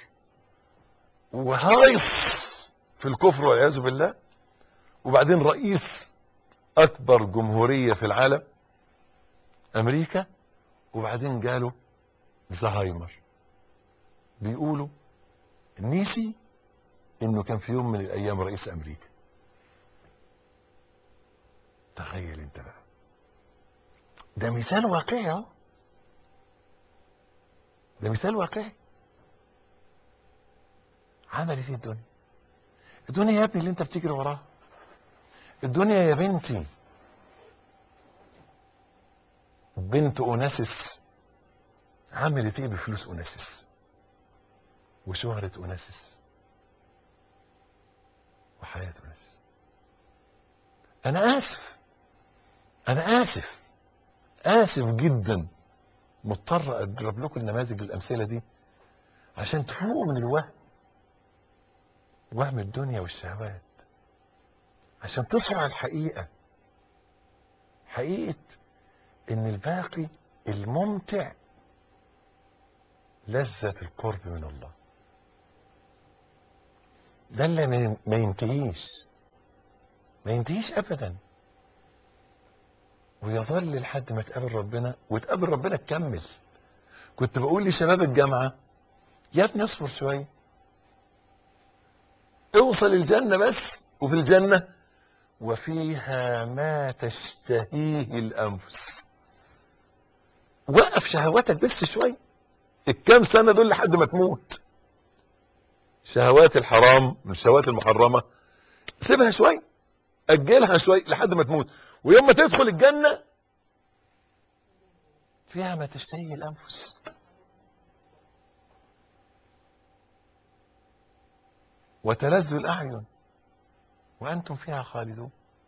وهايص في الكفر والعياذ بالله وبعدين رئيس اكبر جمهورية في العالم امريكا وبعدين جاله زهايمر بيقولوا نيسي انه كان في يوم من الايام رئيس امريكا تخيل انت بقى ده مثال واقعي اهو ده مثال واقعي عملت ايه الدنيا الدنيا يا ابني اللي انت بتجري وراها الدنيا يا بنتي بنت اوناسس عملت ايه بفلوس اوناسس وشهرة اوناسس وحياة اوناسس انا اسف انا اسف اسف جدا مضطر اضرب لكم النماذج الامثله دي عشان تفوقوا من الوهم وهم الدنيا والشهوات عشان تصحوا على الحقيقه حقيقه ان الباقي الممتع لذة القرب من الله ده اللي ما- ما ينتهيش ما ينتهيش ابدا ويظل لحد ما تقابل ربنا وتقابل ربنا تكمل كنت بقول لشباب الجامعة يا ابني اصبر شوية اوصل الجنة بس وفي الجنة وفيها ما تشتهيه الأنفس وقف شهواتك بس شوية الكام سنة دول لحد ما تموت شهوات الحرام من الشهوات المحرمة سيبها شوية أجلها شوية لحد ما تموت ويوم ما تدخل الجنة فيها ما تشتهي الأنفس وتلذ الأعين وأنتم فيها خالدون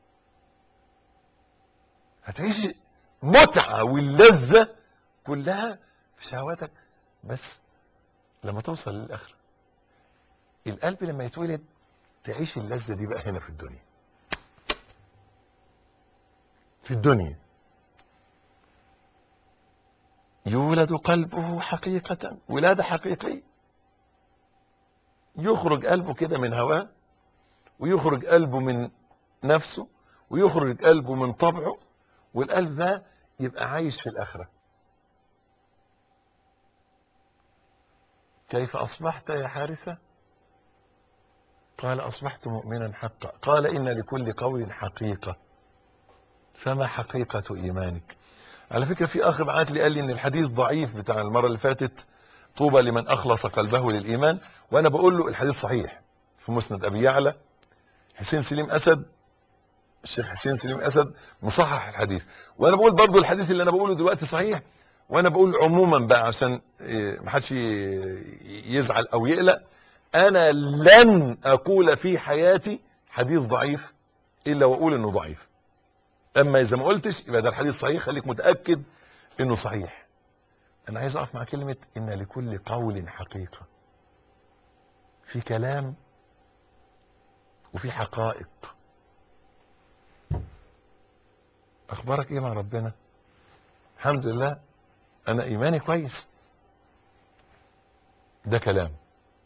هتعيش متعة واللذة كلها في شهواتك بس لما توصل للآخرة القلب لما يتولد تعيش اللذة دي بقى هنا في الدنيا في الدنيا يولد قلبه حقيقة ولادة حقيقية يخرج قلبه كده من هواه ويخرج قلبه من نفسه ويخرج قلبه من طبعه والقلب ده يبقى عايش في الآخرة كيف أصبحت يا حارثة قال أصبحت مؤمنا حقا قال إن لكل قول حقيقة فما حقيقة إيمانك على فكرة في أخ بعت لي قال لي إن الحديث ضعيف بتاع المرة اللي فاتت طوبى لمن أخلص قلبه للإيمان وأنا بقول له الحديث صحيح في مسند أبي يعلى حسين سليم أسد الشيخ حسين سليم أسد مصحح الحديث وأنا بقول برضو الحديث اللي أنا بقوله دلوقتي صحيح وأنا بقول عموما بقى عشان إيه، محدش ي- يزعل أو يقلق أنا لن أقول في حياتي حديث ضعيف إلا وأقول إنه ضعيف اما اذا ما قلتش يبقى ده الحديث صحيح خليك متاكد انه صحيح انا عايز اقف مع كلمه ان لكل قول حقيقه في كلام وفي حقائق اخبارك ايه مع ربنا الحمد لله انا ايماني كويس ده كلام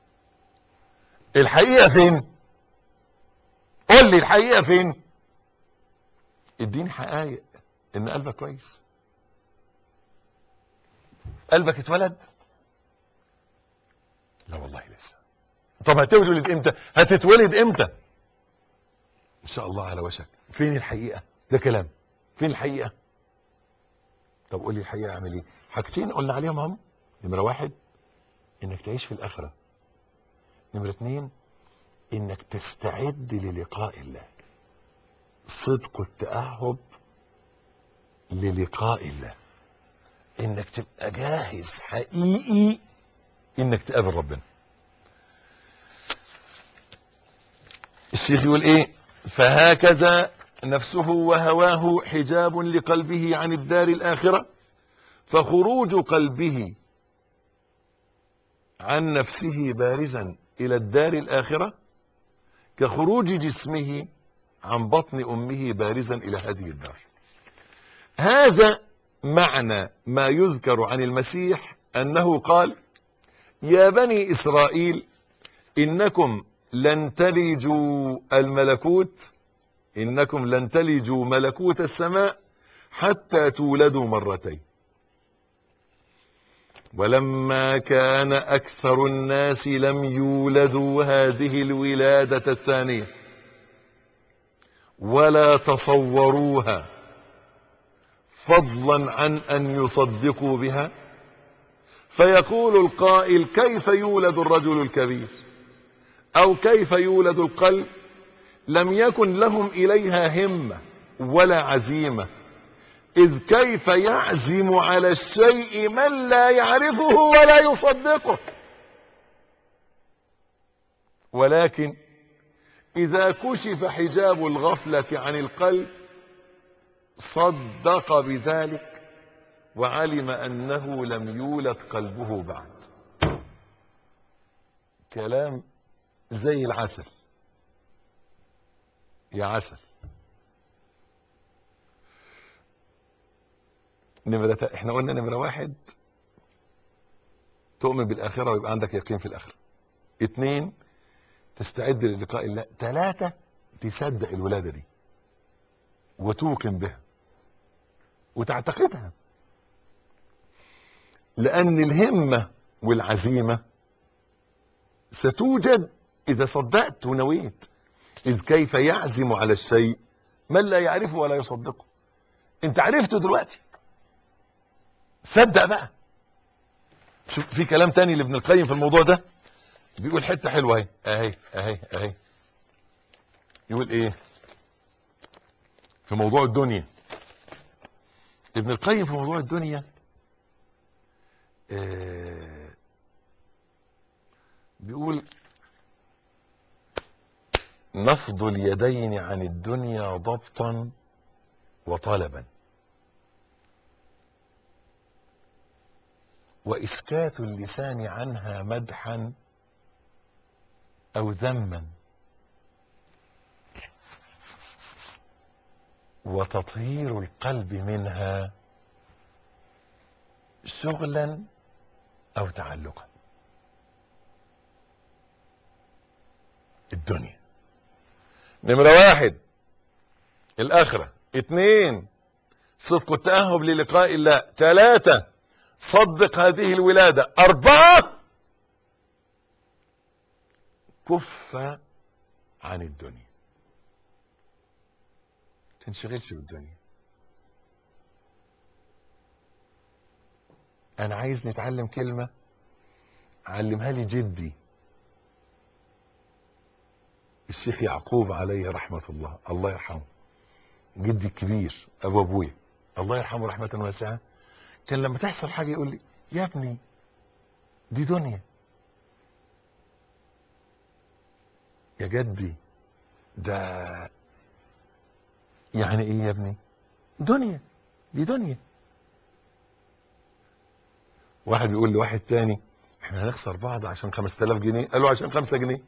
الحقيقه فين قول لي الحقيقه فين اديني حقائق ان قلبك كويس قلبك اتولد لا والله لسه طب هتولد امتى هتتولد امتى ان شاء الله على وشك فين الحقيقة ده كلام فين الحقيقة طب قول لي الحقيقة اعمل ايه حاجتين قلنا عليهم هم نمرة واحد انك تعيش في الاخرة نمرة اتنين انك تستعد للقاء الله صدق التأهب للقاء الله انك تبقى جاهز حقيقي انك تقابل ربنا الشيخ يقول ايه فهكذا نفسه وهواه حجاب لقلبه عن الدار الآخرة فخروج قلبه عن نفسه بارزا إلى الدار الآخرة كخروج جسمه عن بطن أمه بارزا إلى هذه الدار هذا معنى ما يذكر عن المسيح أنه قال يا بني إسرائيل إنكم لن تلجوا الملكوت إنكم لن تلجوا ملكوت السماء حتى تولدوا مرتين ولما كان أكثر الناس لم يولدوا هذه الولادة الثانية ولا تصوروها فضلا عن أن يصدقوا بها فيقول القائل كيف يولد الرجل الكبير أو كيف يولد القلب لم يكن لهم إليها همة ولا عزيمة إذ كيف يعزم على الشيء من لا يعرفه ولا يصدقه ولكن إذا كشف حجاب الغفلة عن القلب صدق بذلك وعلم أنه لم يولد قلبه بعد كلام زي العسل يا عسل نمرة احنا قلنا نمرة واحد تؤمن بالآخرة ويبقى عندك يقين في الآخرة اتنين تستعد للقاء الله ثلاثة تصدق الولادة دي وتوقن بها وتعتقدها لأن الهمة والعزيمة ستوجد إذا صدقت ونويت إذ كيف يعزم على الشيء من لا يعرفه ولا يصدقه انت عرفته دلوقتي صدق بقى شوف في كلام تاني لابن القيم في الموضوع ده بيقول حتة حلوة اهي اهي اهي اهي يقول ايه في موضوع الدنيا ابن القيم في موضوع الدنيا آه بيقول نفض اليدين عن الدنيا ضبطا وطلبا وإسكات اللسان عنها مدحا أو ذما وتطهير القلب منها شغلا أو تعلقا الدنيا نمرة واحد الآخرة اتنين صدق التأهب للقاء الله ثلاثة صدق هذه الولادة أربعة كف عن الدنيا تنشغلش بالدنيا أنا عايز نتعلم كلمة علمها لي جدي الشيخ يعقوب عليه رحمة الله الله يرحمه جدي الكبير أبو أبويا الله يرحمه رحمة واسعة كان لما تحصل حاجة يقول لي يا ابني دي دنيا يا جدي ده يعني ايه يا ابني دنيا دي دنيا واحد بيقول لواحد تاني احنا هنخسر بعض عشان 5000 جنيه قال له عشان 5 جنيه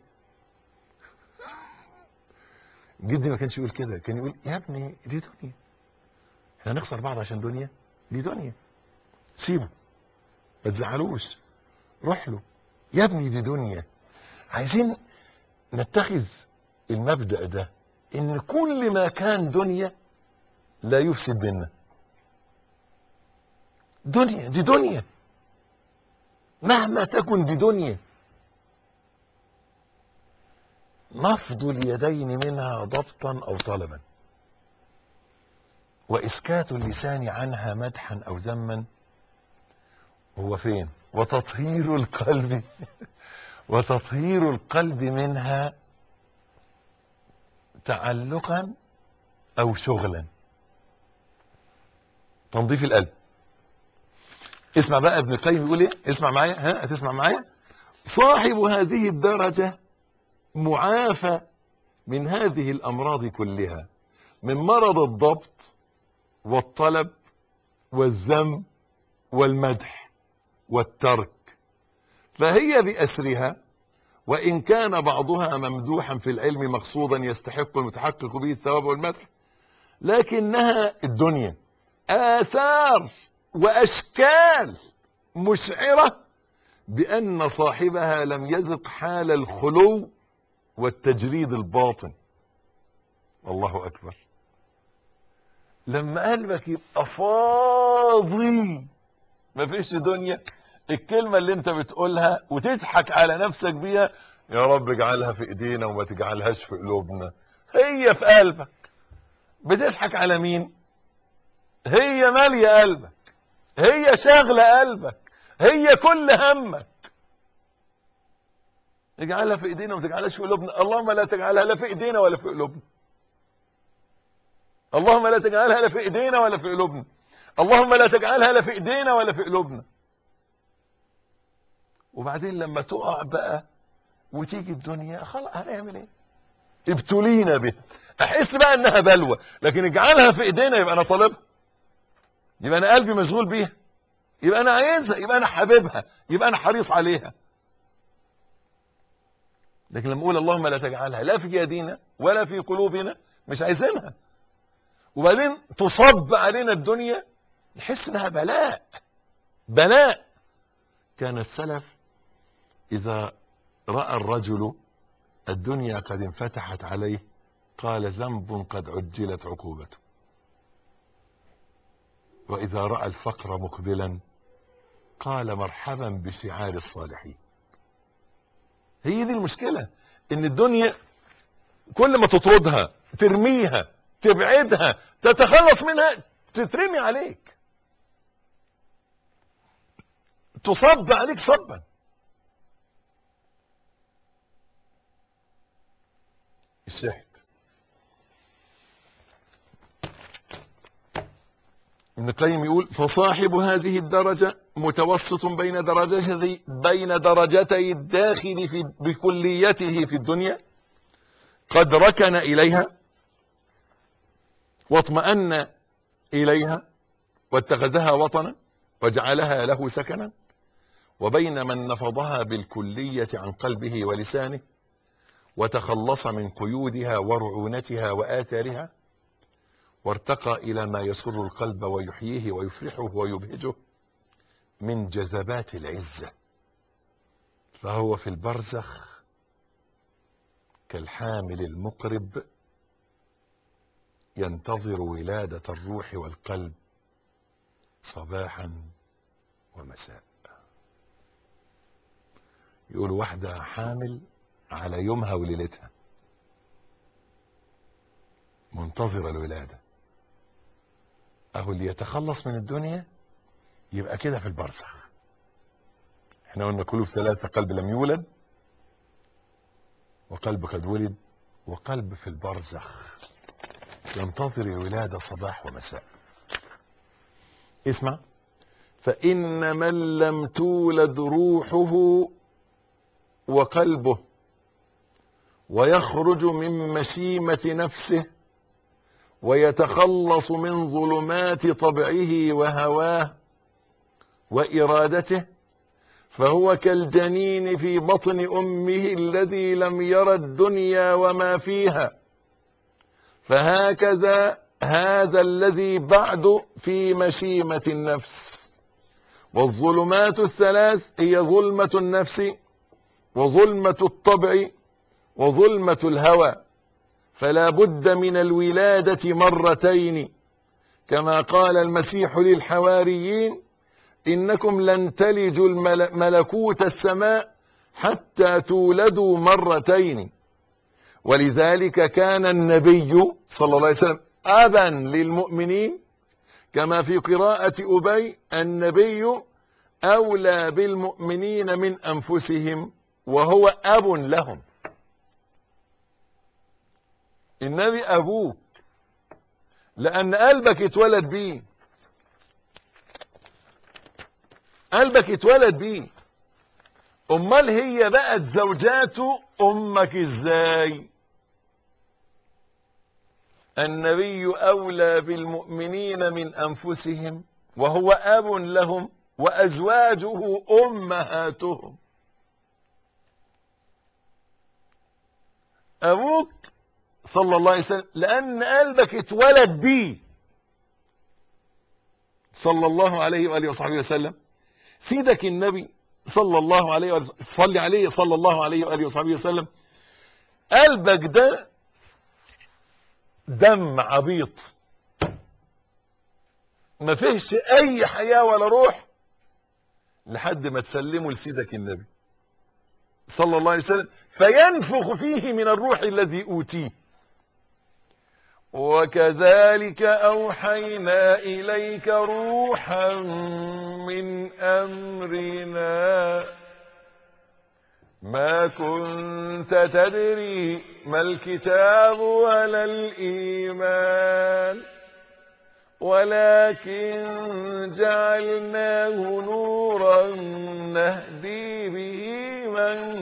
جدي ما كانش يقول كده كان يقول يا ابني دي دنيا احنا هنخسر بعض عشان دنيا دي دنيا سيبه ما تزعلوش روح له يا ابني دي دنيا عايزين نتخذ المبدأ ده ان كل ما كان دنيا لا يفسد بينا دنيا دي دنيا مهما تكن دي دنيا نفض اليدين منها ضبطا أو طلبا وإسكات اللسان عنها مدحا أو ذما هو فين وتطهير القلب وتطهير القلب منها تعلقا أو شغلا تنظيف القلب اسمع بقى ابن القيم يقول ايه اسمع معايا ها هتسمع معايا صاحب هذه الدرجة معافى من هذه الأمراض كلها من مرض الضبط والطلب والذم والمدح والترك فهي بأسرها وإن كان بعضها ممدوحا في العلم مقصودا يستحق المتحقق به الثواب والمدح لكنها الدنيا آثار وأشكال مشعرة بأن صاحبها لم يذق حال الخلو والتجريد الباطن الله أكبر لما قلبك يبقى فاضي مفيش دنيا الكلمة اللي انت بتقولها وتضحك على نفسك بيها يا رب اجعلها في ايدينا وما تجعلهاش في قلوبنا هي في قلبك بتضحك على مين هي مالية قلبك هي شاغلة قلبك هي كل همك اجعلها في ايدينا وما تجعلهاش في قلوبنا اللهم لا تجعلها لا في ايدينا ولا في قلوبنا اللهم لا تجعلها لا في ايدينا ولا في قلوبنا اللهم لا تجعلها لا في ايدينا ولا في قلوبنا وبعدين لما تقع بقى وتيجي الدنيا خلاص هنعمل ايه ابتلينا به احس بقى انها بلوى لكن اجعلها في ايدينا يبقى انا طالبها يبقى انا قلبي مشغول بيها يبقى انا عايزها يبقى انا حاببها يبقى انا حريص عليها لكن لما اقول اللهم لا تجعلها لا في يدينا ولا في قلوبنا مش عايزينها وبعدين تصب علينا الدنيا نحس انها بلاء بلاء كان السلف اذا راى الرجل الدنيا قد انفتحت عليه قال ذنب قد عجلت عقوبته واذا راى الفقر مقبلا قال مرحبا بشعار الصالحين هي دي المشكله ان الدنيا كل ما تطردها ترميها تبعدها تتخلص منها تترمي عليك تصب عليك صبا الشاهد ابن القيم يقول فصاحب هذه الدرجة متوسط بين درجتي بين درجتي الداخل في بكليته في الدنيا قد ركن إليها واطمأن إليها واتخذها وطنا وجعلها له سكنا وبين من نفضها بالكلية عن قلبه ولسانه وتخلص من قيودها ورعونتها وآثارها وارتقى إلى ما يسر القلب ويحييه ويفرحه ويبهجه من جذبات العزة فهو في البرزخ كالحامل المقرب ينتظر ولادة الروح والقلب صباحا ومساء يقول واحدة حامل على يومها وليلتها منتظرة الولادة اهو اللي يتخلص من الدنيا يبقى كده في البرزخ احنا قلنا قلوب ثلاثة قلب لم يولد وقلب قد ولد وقلب في البرزخ ينتظر الولادة صباح ومساء اسمع فإن من لم تولد روحه وقلبه ويخرج من مشيمة نفسه ويتخلص من ظلمات طبعه وهواه وإرادته فهو كالجنين في بطن أمه الذي لم ير الدنيا وما فيها فهكذا هذا الذي بعد في مشيمة النفس والظلمات الثلاث هي ظلمة النفس وظلمة الطبع وظلمة الهوى فلا بد من الولادة مرتين كما قال المسيح للحواريين إنكم لن تلجوا المل- ملكوت السماء حتى تولدوا مرتين ولذلك كان النبي صلى الله عليه وسلم أبا للمؤمنين كما في قراءة أبي النبي أولى بالمؤمنين من أنفسهم وهو أب لهم النبي أبوك لأن قلبك اتولد بيه قلبك اتولد بيه امال هي بقت زوجاته امك ازاي النبي اولى بالمؤمنين من انفسهم وهو اب لهم وازواجه امهاتهم ابوك صلى الله عليه وسلم لان قلبك اتولد بيه صلى الله عليه واله وصحبه وسلم سيدك النبي صلى الله عليه وآله صلي عليه صلى الله عليه وآله وصحبه وسلم قلبك ده دم عبيط ما فيهش اي حياة ولا روح لحد ما تسلمه لسيدك النبي صلى الله عليه وسلم فينفخ فيه من الروح الذي اوتيه وكذلك أوحينا إليك روحا من أمرنا ما كنت تدري ما الكتاب ولا الإيمان ولكن جعلناه نورا نهدي به من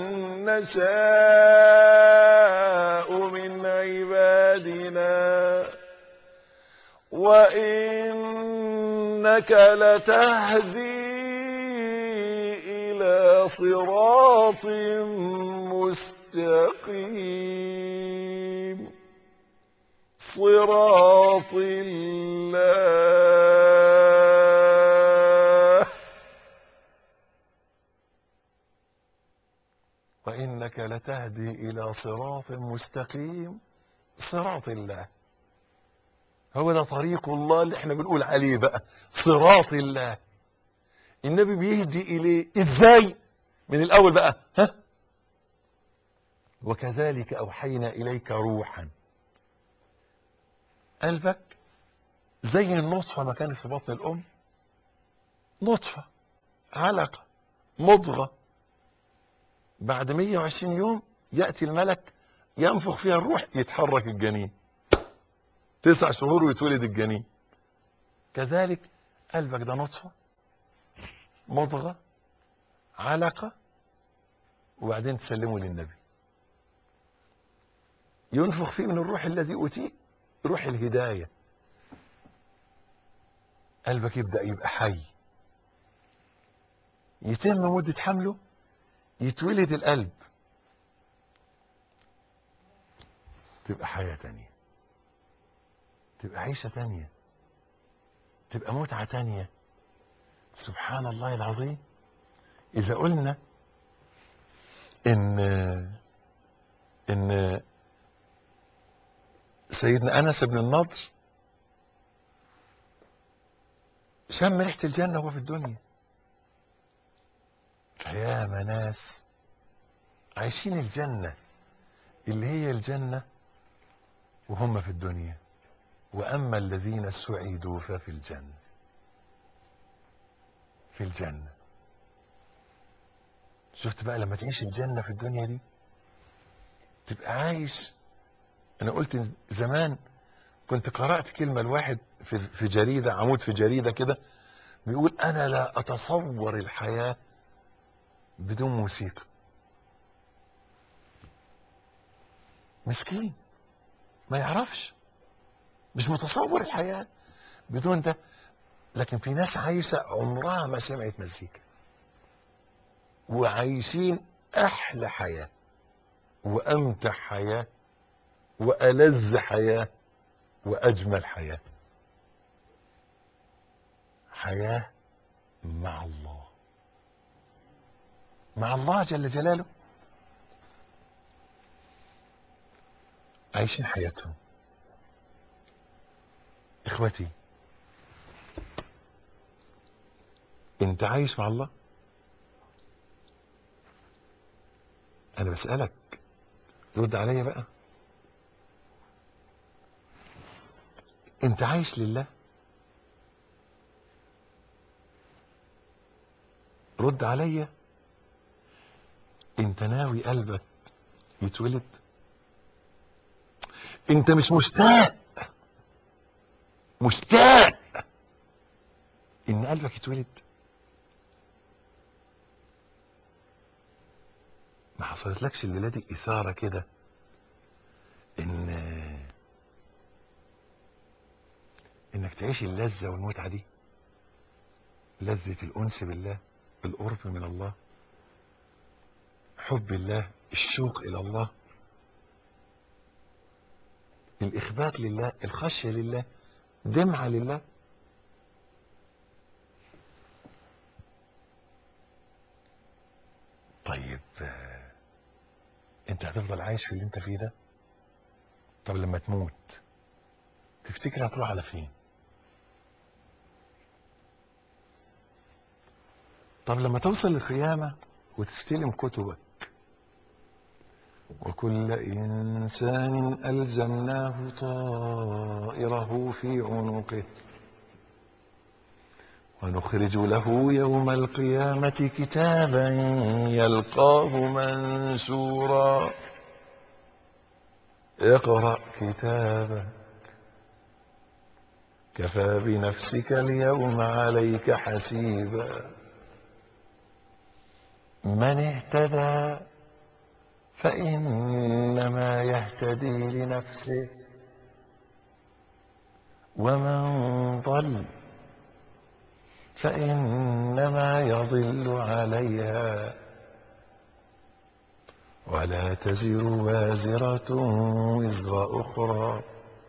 نشاء من عبادنا وإنك لتهدي إلى صراط مستقيم صراط الله وإنك لتهدي إلى صراط مستقيم صراط الله هو ده طريق الله اللي احنا بنقول عليه بقى صراط الله النبي بيهدي إليه إزاي من الأول بقى ها وكذلك أوحينا إليك روحا قلبك زي النطفة ما كانت في بطن الأم نطفة علقة مضغة بعد 120 يوم يأتي الملك ينفخ فيها الروح يتحرك الجنين تسع شهور ويتولد الجنين كذلك قلبك ده نطفة مضغة علقة وبعدين تسلمه للنبي ينفخ فيه من الروح الذي أوتيه روح الهداية قلبك يبدأ يبقى حي يتم مدة حمله يتولد القلب تبقى حياة تانية تبقى عيشة تانية تبقى متعة تانية سبحان الله العظيم إذا قلنا إن إن سيدنا أنس بن النضر شم ريحة الجنة وهو في الدنيا فيا ناس عايشين الجنة اللي هي الجنة وهم في الدنيا وأما الذين سعدوا ففي الجنة في الجنة شفت بقى لما تعيش الجنة في الدنيا دي تبقى عايش أنا قلت زمان كنت قرأت كلمة الواحد في في جريدة عمود في جريدة كده بيقول أنا لا أتصور الحياة بدون موسيقى مسكين ما يعرفش مش متصور الحياة بدون ده لكن في ناس عايشة عمرها ما سمعت مزيكا وعايشين أحلى حياة وأمتع حياة وألذ حياة وأجمل حياة حياة مع الله مع الله جل جلاله عايشين حياتهم اخوتي انت عايش مع الله انا بسألك رد عليا بقى انت عايش لله رد عليا انت ناوي قلبك يتولد انت مش مشتاق مشتاق ان قلبك يتولد ما حصلتلكش الليله دي اثاره كده ان انك تعيش اللذه والمتعه دي لذه الانس بالله القرب من الله حب الله الشوق الى الله الاخبات لله الخشيه لله دمعه لله طيب آه، انت هتفضل عايش في اللي انت فيه ده طب لما تموت تفتكر هتروح على فين طب لما توصل للقيامة وتستلم كتبك وكل إنسان ألزمناه طائره في عنقه ونخرج له يوم القيامة كتابا يلقاه منشورا اقرأ كتابك كفى بنفسك اليوم عليك حسيبا من اهتدى فإنما يهتدي لنفسه ومن ضل فإنما يضل عليها ولا تزر وازرة وزر أخرى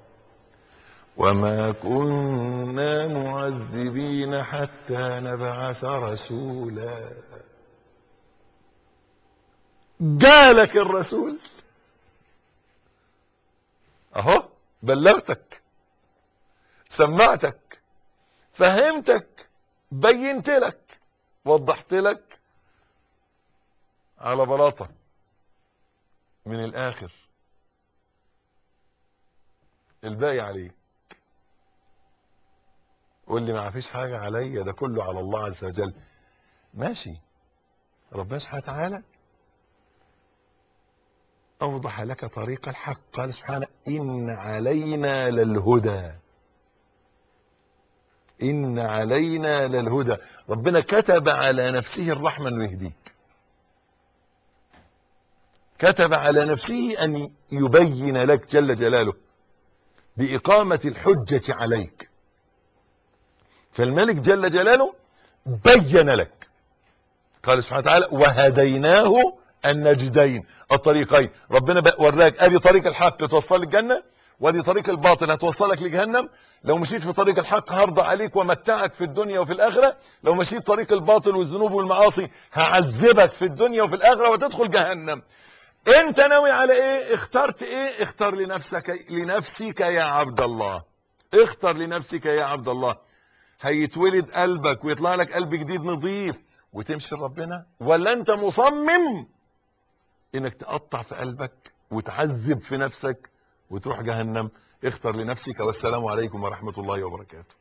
وما كنا معذبين حتى نبعث رسولا جالك الرسول اهو بلغتك سمعتك فهمتك بينت لك وضحت لك على بلاطه من الاخر الباقي عليك قول لي ما فيش حاجه عليا ده كله على الله عز وجل ماشي ربنا سبحانه وتعالى أوضح لك طريق الحق قال سبحانه إن علينا للهدى إن علينا للهدى ربنا كتب على نفسه الرحمة أنه يهديك كتب على نفسه أن يبين لك جل جلاله بإقامة الحجة عليك فالملك جل جلاله بين لك قال سبحانه وتعالى وهديناه النجدين الطريقين ربنا بقى وراك ادي طريق الحق توصل الجنه وادي طريق الباطل هتوصلك لجهنم لو مشيت في طريق الحق هرضى عليك ومتعك في الدنيا وفي الاخره لو مشيت طريق الباطل والذنوب والمعاصي هعذبك في الدنيا وفي الاخره وتدخل جهنم انت ناوي على ايه اخترت ايه اختار لنفسك لنفسك يا عبد الله اختر لنفسك يا عبد الله هيتولد قلبك ويطلع لك قلب جديد نظيف وتمشي لربنا ولا انت مصمم انك تقطع في قلبك وتعذب في نفسك وتروح جهنم اختر لنفسك والسلام عليكم ورحمة الله وبركاته